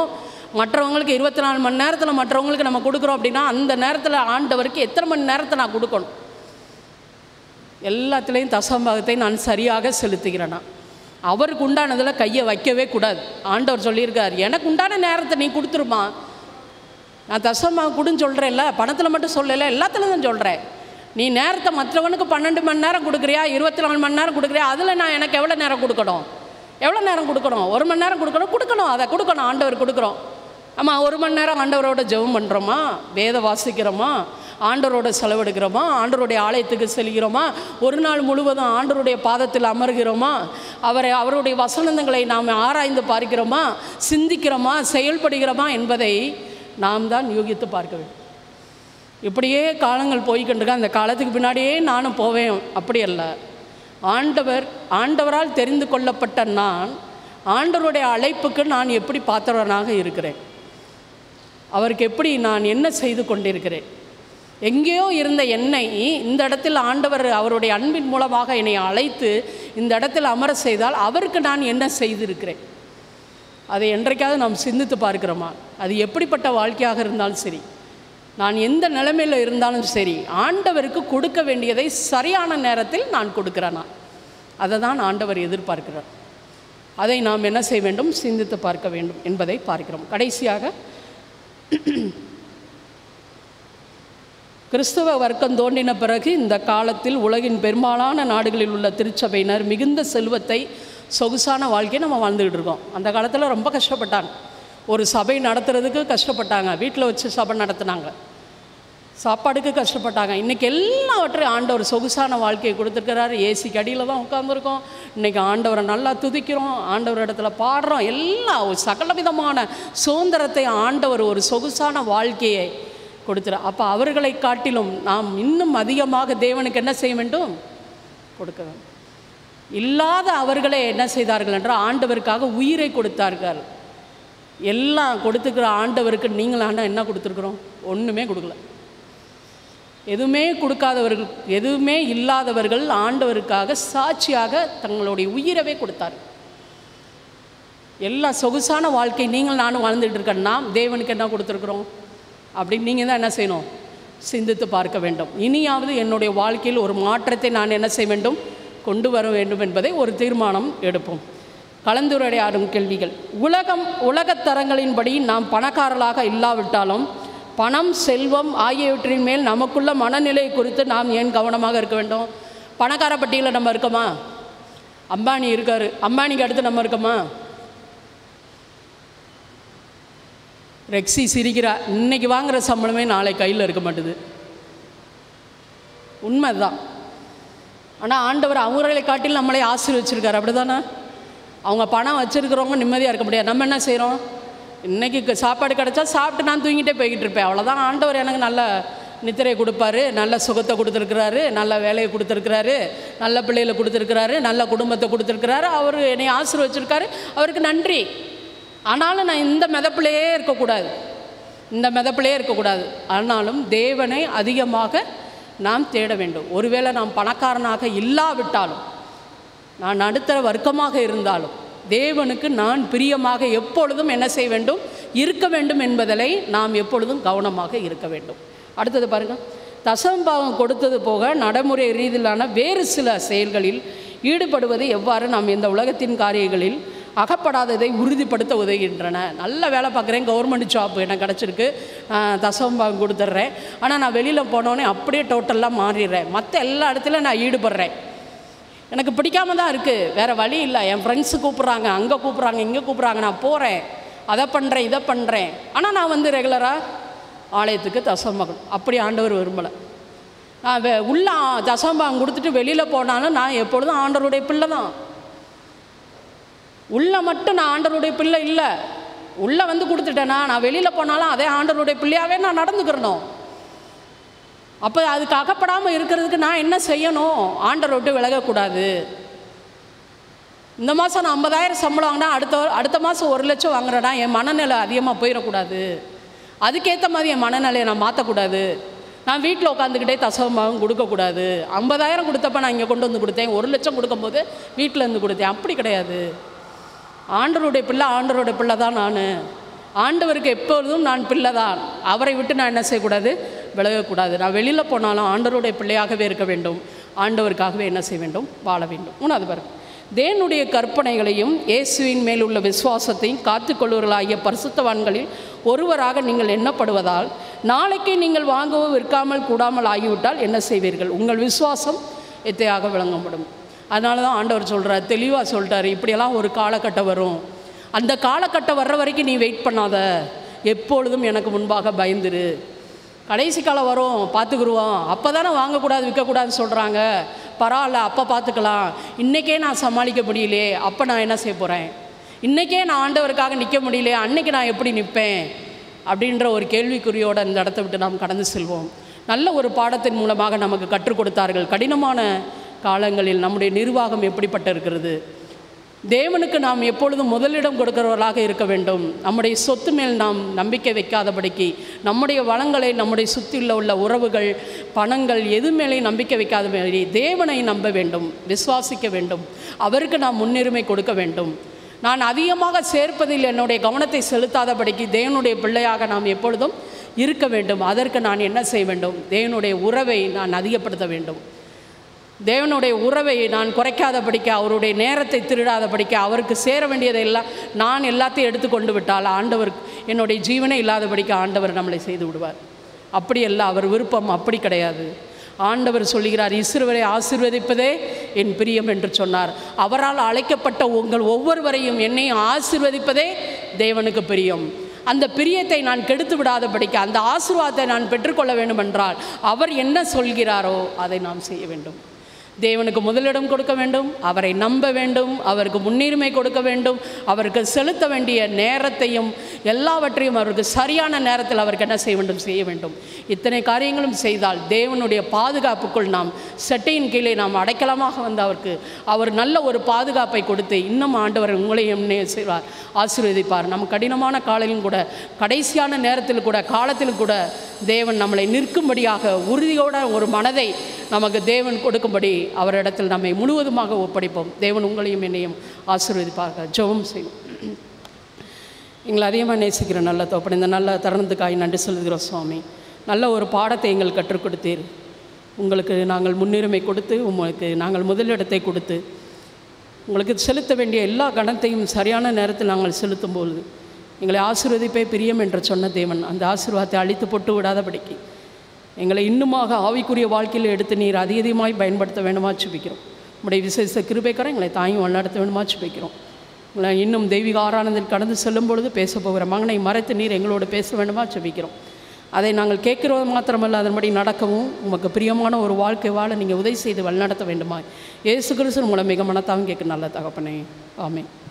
மற்றவங்களுக்கு இருபத்தி நாலு மணி நேரத்தில் மற்றவங்களுக்கு நம்ம கொடுக்குறோம் அப்படின்னா அந்த நேரத்தில் ஆண்டவருக்கு எத்தனை மணி நேரத்தை நான் கொடுக்கணும் எல்லாத்துலேயும் தசம்பாகத்தை நான் சரியாக செலுத்துகிறேனா அவருக்கு உண்டானதில் கையை வைக்கவே கூடாது ஆண்டவர் சொல்லியிருக்கார் எனக்கு உண்டான நேரத்தை நீ கொடுத்துருமா நான் தசமாக கொடுன்னு சொல்கிறேன்ல பணத்தில் மட்டும் சொல்லலை எல்லாத்துலையும் தான் சொல்கிறேன் நீ நேரத்தை மற்றவனுக்கு பன்னெண்டு மணி நேரம் கொடுக்குறியா இருபத்தி நாலு மணி நேரம் கொடுக்குறியா அதில் நான் எனக்கு எவ்வளோ நேரம் கொடுக்கணும் எவ்வளோ நேரம் கொடுக்கணும் ஒரு மணி நேரம் கொடுக்கணும் கொடுக்கணும் அதை கொடுக்கணும் ஆண்டவர் கொடுக்குறோம் ஆமாம் ஒரு மணி நேரம் ஆண்டவரோட ஜெபம் பண்ணுறோமா வேத வாசிக்கிறோமா ஆண்டவரோட செலவெடுக்கிறோமா ஆண்டவருடைய ஆலயத்துக்கு செல்கிறோமா ஒரு நாள் முழுவதும் ஆண்டவருடைய பாதத்தில் அமர்கிறோமா அவரை அவருடைய வசனங்களை நாம் ஆராய்ந்து பார்க்கிறோமா சிந்திக்கிறோமா செயல்படுகிறோமா என்பதை நாம் தான் யூகித்து பார்க்க வேண்டும் இப்படியே காலங்கள் போய்கிட்டு அந்த காலத்துக்கு பின்னாடியே நானும் போவேன் அப்படி அல்ல ஆண்டவர் ஆண்டவரால் தெரிந்து கொள்ளப்பட்ட நான் ஆண்டவருடைய அழைப்புக்கு நான் எப்படி பாத்திரனாக இருக்கிறேன் அவருக்கு எப்படி நான் என்ன செய்து கொண்டிருக்கிறேன் எங்கேயோ இருந்த என்னை இந்த இடத்தில் ஆண்டவர் அவருடைய அன்பின் மூலமாக என்னை அழைத்து இந்த இடத்தில் அமர செய்தால் அவருக்கு நான் என்ன செய்திருக்கிறேன் அதை என்றைக்காவது நாம் சிந்தித்து பார்க்கிறோமா அது எப்படிப்பட்ட வாழ்க்கையாக இருந்தாலும் சரி நான் எந்த நிலைமையில் இருந்தாலும் சரி ஆண்டவருக்கு கொடுக்க வேண்டியதை சரியான நேரத்தில் நான் கொடுக்கிறேனா அதை தான் ஆண்டவர் எதிர்பார்க்கிறார் அதை நாம் என்ன செய்ய வேண்டும் சிந்தித்து பார்க்க வேண்டும் என்பதை பார்க்கிறோம் கடைசியாக கிறிஸ்தவ வர்க்கம் தோன்றின பிறகு இந்த காலத்தில் உலகின் பெரும்பாலான நாடுகளில் உள்ள திருச்சபையினர் மிகுந்த செல்வத்தை சொகுசான வாழ்க்கையை நம்ம வாழ்ந்துக்கிட்டு இருக்கோம் அந்த காலத்தில் ரொம்ப கஷ்டப்பட்டாங்க ஒரு சபை நடத்துறதுக்கு கஷ்டப்பட்டாங்க வீட்டில் வச்சு சபை நடத்துனாங்க சாப்பாடுக்கு கஷ்டப்பட்டாங்க இன்றைக்கி எல்லாவற்றையும் ஆண்டவர் சொகுசான வாழ்க்கையை கொடுத்துருக்கிறாரு ஏசி கடியில் தான் உட்காந்துருக்கோம் இன்றைக்கி ஆண்டவரை நல்லா துதிக்கிறோம் ஆண்டவர் இடத்துல பாடுறோம் எல்லாம் ஒரு சகல விதமான சுதந்திரத்தை ஆண்டவர் ஒரு சொகுசான வாழ்க்கையை கொடுத்துரு அப்போ அவர்களை காட்டிலும் நாம் இன்னும் அதிகமாக தேவனுக்கு என்ன செய்ய வேண்டும் கொடுக்க வேண்டும் இல்லாத அவர்களே என்ன செய்தார்கள் என்றால் ஆண்டவருக்காக உயிரை கொடுத்தார்கள் எல்லாம் கொடுத்துக்கிற ஆண்டவருக்கு நீங்களாண்டா என்ன கொடுத்துருக்குறோம் ஒன்றுமே கொடுக்கல எதுவுமே கொடுக்காதவர்கள் எதுவுமே இல்லாதவர்கள் ஆண்டவருக்காக சாட்சியாக தங்களுடைய உயிரவே கொடுத்தார் எல்லா சொகுசான வாழ்க்கை நீங்கள் நானும் வாழ்ந்துட்டு இருக்கேன்னா தேவனுக்கு என்ன கொடுத்துருக்குறோம் அப்படின்னு நீங்கள் தான் என்ன செய்யணும் சிந்தித்து பார்க்க வேண்டும் இனியாவது என்னுடைய வாழ்க்கையில் ஒரு மாற்றத்தை நான் என்ன செய்ய வேண்டும் கொண்டு வர வேண்டும் என்பதை ஒரு தீர்மானம் எடுப்போம் கலந்துரையாடும் கேள்விகள் உலகம் உலகத் தரங்களின்படி நாம் பணக்காரர்களாக இல்லாவிட்டாலும் பணம் செல்வம் ஆகியவற்றின் மேல் நமக்குள்ள மனநிலை குறித்து நாம் ஏன் கவனமாக இருக்க வேண்டும் பணக்கார பட்டியலில் நம்ம இருக்கோமா அம்பானி இருக்கார் அம்பானிக்கு அடுத்து நம்ம இருக்கோமா ரெக்ஸி சிரிக்கிறா இன்னைக்கு வாங்குற சம்பளமே நாளை கையில் இருக்க மாட்டுது உண்மைதான் ஆனால் ஆண்டவர் அவங்களை காட்டில் நம்மளை ஆசீர்வச்சிருக்காரு அப்படி தானே அவங்க பணம் வச்சுருக்கிறவங்க நிம்மதியாக இருக்க முடியாது நம்ம என்ன செய்கிறோம் இன்றைக்கி க- சாப்பாடு கிடச்சா சாப்பிட்டு நான் தூங்கிட்டே போய்கிட்டு இருப்பேன் அவ்வளோதான் ஆண்டவர் எனக்கு நல்ல நித்திரை கொடுப்பாரு நல்ல சுகத்தை கொடுத்துருக்கிறாரு நல்ல வேலையை கொடுத்துருக்கிறாரு நல்ல பிள்ளைகளை கொடுத்துருக்கிறாரு நல்ல குடும்பத்தை கொடுத்துருக்கிறாரு அவர் என்னை ஆசீர்வச்சிருக்காரு அவருக்கு நன்றி ஆனாலும் நான் இந்த மிதப்பிலேயே இருக்கக்கூடாது இந்த மிதப்பிலே இருக்கக்கூடாது ஆனாலும் தேவனை அதிகமாக நாம் தேட வேண்டும் ஒருவேளை நாம் பணக்காரனாக இல்லாவிட்டாலும் நான் நடுத்தர வர்க்கமாக இருந்தாலும் தேவனுக்கு நான் பிரியமாக எப்பொழுதும் என்ன செய்ய வேண்டும் இருக்க வேண்டும் என்பதிலை நாம் எப்பொழுதும் கவனமாக இருக்க வேண்டும் அடுத்தது பாருங்கள் தசம்பாவம் கொடுத்தது போக நடைமுறை ரீதியிலான வேறு சில செயல்களில் ஈடுபடுவது எவ்வாறு நாம் இந்த உலகத்தின் காரியங்களில் அகப்படாததை உறுதிப்படுத்த உதவுகின்றன நல்ல வேலை பார்க்குறேன் கவர்மெண்ட் ஜாப் எனக்கு கிடச்சிருக்கு நான் தசம்பாவம் கொடுத்துட்றேன் ஆனால் நான் வெளியில் போனோடனே அப்படியே டோட்டலாக மாறிடுறேன் மற்ற எல்லா இடத்துலையும் நான் ஈடுபடுறேன் எனக்கு பிடிக்காம தான் இருக்குது வேறு வழி இல்லை என் ஃப்ரெண்ட்ஸு கூப்பிட்றாங்க அங்கே கூப்பிட்றாங்க இங்கே கூப்பிட்றாங்க நான் போகிறேன் அதை பண்ணுறேன் இதை பண்ணுறேன் ஆனால் நான் வந்து ரெகுலராக ஆலயத்துக்கு தசம்பகம் அப்படி ஆண்டவர் விரும்பலை நான் வெ உள்ள தசம்பகம் கொடுத்துட்டு வெளியில் போனாலும் நான் எப்பொழுதும் ஆண்டவருடைய பிள்ளை தான் உள்ளே மட்டும் நான் ஆண்டவருடைய பிள்ளை இல்லை உள்ளே வந்து கொடுத்துட்டேனா நான் வெளியில் போனாலும் அதே ஆண்டவருடைய பிள்ளையாகவே நான் நடந்துக்கிறணும் அப்போ அதுக்கு அகப்படாமல் இருக்கிறதுக்கு நான் என்ன செய்யணும் ஆண்டரை விட்டு விலகக்கூடாது இந்த மாதம் நான் ஐம்பதாயிரம் சம்பளம் வாங்கினா அடுத்த அடுத்த மாதம் ஒரு லட்சம் வாங்குறேன்னா என் மனநிலை அதிகமாக போயிடக்கூடாது அதுக்கேற்ற மாதிரி என் மனநிலையை நான் மாற்றக்கூடாது நான் வீட்டில் உட்காந்துக்கிட்டே தசவமாகவும் கொடுக்கக்கூடாது ஐம்பதாயிரம் கொடுத்தப்ப நான் இங்கே கொண்டு வந்து கொடுத்தேன் ஒரு லட்சம் கொடுக்கும்போது வீட்டில் இருந்து கொடுத்தேன் அப்படி கிடையாது ஆண்டருடைய பிள்ளை ஆண்டருடைய பிள்ளை தான் நான் ஆண்டவருக்கு எப்பொழுதும் நான் பிள்ளை தான் அவரை விட்டு நான் என்ன செய்யக்கூடாது விலகக்கூடாது நான் வெளியில் போனாலும் ஆண்டவருடைய பிள்ளையாகவே இருக்க வேண்டும் ஆண்டவருக்காகவே என்ன செய்ய வேண்டும் வாழ வேண்டும் மூணாவது பாருங்க தேவனுடைய கற்பனைகளையும் இயேசுவின் மேல் உள்ள விசுவாசத்தையும் காத்துக்கொள்வர்களாகிய பரிசுத்தவான்களில் ஒருவராக நீங்கள் எண்ணப்படுவதால் நாளைக்கு நீங்கள் வாங்கவோ விற்காமல் கூடாமல் ஆகிவிட்டால் என்ன செய்வீர்கள் உங்கள் விசுவாசம் எத்தையாக விளங்கப்படும் அதனால தான் ஆண்டவர் சொல்கிறார் தெளிவாக சொல்லிட்டார் இப்படியெல்லாம் ஒரு காலகட்டம் வரும் அந்த காலகட்டம் வர்ற வரைக்கும் நீ வெயிட் பண்ணாத எப்பொழுதும் எனக்கு முன்பாக பயந்துரு கடைசி காலம் வரும் பார்த்துக்குருவோம் அப்போ தானே வாங்கக்கூடாது விற்கக்கூடாதுன்னு சொல்கிறாங்க பரவாயில்ல அப்போ பார்த்துக்கலாம் இன்றைக்கே நான் சமாளிக்க முடியலையே அப்போ நான் என்ன செய்ய போகிறேன் இன்றைக்கே நான் ஆண்டவருக்காக நிற்க முடியலையே அன்னைக்கு நான் எப்படி நிற்பேன் அப்படின்ற ஒரு கேள்விக்குறியோட இந்த இடத்த விட்டு நாம் கடந்து செல்வோம் நல்ல ஒரு பாடத்தின் மூலமாக நமக்கு கற்றுக் கொடுத்தார்கள் கடினமான காலங்களில் நம்முடைய நிர்வாகம் எப்படிப்பட்ட இருக்கிறது தேவனுக்கு நாம் எப்பொழுதும் முதலிடம் கொடுக்கிறவர்களாக இருக்க வேண்டும் நம்முடைய சொத்து மேல் நாம் நம்பிக்கை வைக்காதபடிக்கு நம்முடைய வளங்களை நம்முடைய சுற்றியுள்ள உள்ள உறவுகள் பணங்கள் எது மேலே நம்பிக்கை வைக்காதபடி தேவனை நம்ப வேண்டும் விசுவாசிக்க வேண்டும் அவருக்கு நாம் முன்னுரிமை கொடுக்க வேண்டும் நான் அதிகமாக சேர்ப்பதில் என்னுடைய கவனத்தை செலுத்தாதபடிக்கு தேவனுடைய பிள்ளையாக நாம் எப்பொழுதும் இருக்க வேண்டும் அதற்கு நான் என்ன செய்ய வேண்டும் தேவனுடைய உறவை நான் அதிகப்படுத்த வேண்டும் தேவனுடைய உறவை நான் குறைக்காதபடிக்க அவருடைய நேரத்தை திருடாதபடிக்க அவருக்கு சேர வேண்டியதையெல்லாம் நான் எல்லாத்தையும் எடுத்து கொண்டு விட்டால் ஆண்டவர் என்னுடைய ஜீவனே இல்லாதபடிக்க ஆண்டவர் நம்மளை செய்து விடுவார் அப்படி அல்ல அவர் விருப்பம் அப்படி கிடையாது ஆண்டவர் சொல்லுகிறார் இஸ்ருவரை ஆசிர்வதிப்பதே என் பிரியம் என்று சொன்னார் அவரால் அழைக்கப்பட்ட உங்கள் ஒவ்வொருவரையும் என்னையும் ஆசிர்வதிப்பதே தேவனுக்கு பிரியம் அந்த பிரியத்தை நான் கெடுத்து விடாதபடிக்க அந்த ஆசீர்வாதத்தை நான் பெற்றுக்கொள்ள வேண்டுமென்றால் அவர் என்ன சொல்கிறாரோ அதை நாம் செய்ய வேண்டும் தேவனுக்கு முதலிடம் கொடுக்க வேண்டும் அவரை நம்ப வேண்டும் அவருக்கு முன்னுரிமை கொடுக்க வேண்டும் அவருக்கு செலுத்த வேண்டிய நேரத்தையும் எல்லாவற்றையும் அவருக்கு சரியான நேரத்தில் அவருக்கு என்ன செய்ய வேண்டும் செய்ய வேண்டும் இத்தனை காரியங்களும் செய்தால் தேவனுடைய பாதுகாப்புக்குள் நாம் செட்டையின் கீழே நாம் அடைக்கலமாக வந்து அவருக்கு அவர் நல்ல ஒரு பாதுகாப்பை கொடுத்து இன்னும் ஆண்டவர் உங்களையும் என்ன செய்வார் ஆசீர்வதிப்பார் நம்ம கடினமான காலையிலும் கூட கடைசியான நேரத்தில் கூட காலத்தில் கூட தேவன் நம்மளை நிற்கும்படியாக உறுதியோட ஒரு மனதை நமக்கு தேவன் கொடுக்கும்படி அவரிடத்தில் நம்மை முழுவதுமாக ஒப்படைப்போம் தேவன் உங்களையும் என்னையும் ஆசீர்வதிப்பார்கள் ஜெபம் செய்வோம் எங்களை அதிகமாக நேசிக்கிற நல்ல தோப்பன் இந்த நல்ல தருணத்துக்காய் நன்றி சொல்கிறோம் சுவாமி நல்ல ஒரு பாடத்தை எங்கள் கற்றுக் கொடுத்தீர் உங்களுக்கு நாங்கள் முன்னுரிமை கொடுத்து உங்களுக்கு நாங்கள் முதலிடத்தை கொடுத்து உங்களுக்கு செலுத்த வேண்டிய எல்லா கணத்தையும் சரியான நேரத்தில் நாங்கள் செலுத்தும் பொழுது எங்களை ஆசீர்வதிப்பே பிரியம் என்று சொன்ன தேவன் அந்த ஆசீர்வாதத்தை அழித்து போட்டு விடாதபடிக்கு எங்களை இன்னுமாக ஆவிக்குரிய வாழ்க்கையில் எடுத்து நீர் அதிக அதிகமாய் பயன்படுத்த வேண்டுமா சுபிக்கிறோம் உங்களுடைய விசேஷ கிருபைக்காரன் எங்களை தாயும் வழிநடத்த வேண்டுமா சுபிக்கிறோம் உங்களை இன்னும் தெய்வீக ஆரானந்தில் கடந்து செல்லும் பொழுது பேச போகிற மகனை மறைத்து நீர் எங்களோடு பேச வேண்டுமா சுபிக்கிறோம் அதை நாங்கள் கேட்குறது மாத்திரமல்ல அதன்படி நடக்கவும் உமக்கு பிரியமான ஒரு வாழ்க்கை வாழ நீங்கள் உதவி செய்து வழிநடத்த வேண்டுமா இயேசு கிறிஸ்து உங்களை மிக மனத்தாவும் கேட்க நல்ல தகப்பனே ஆமென்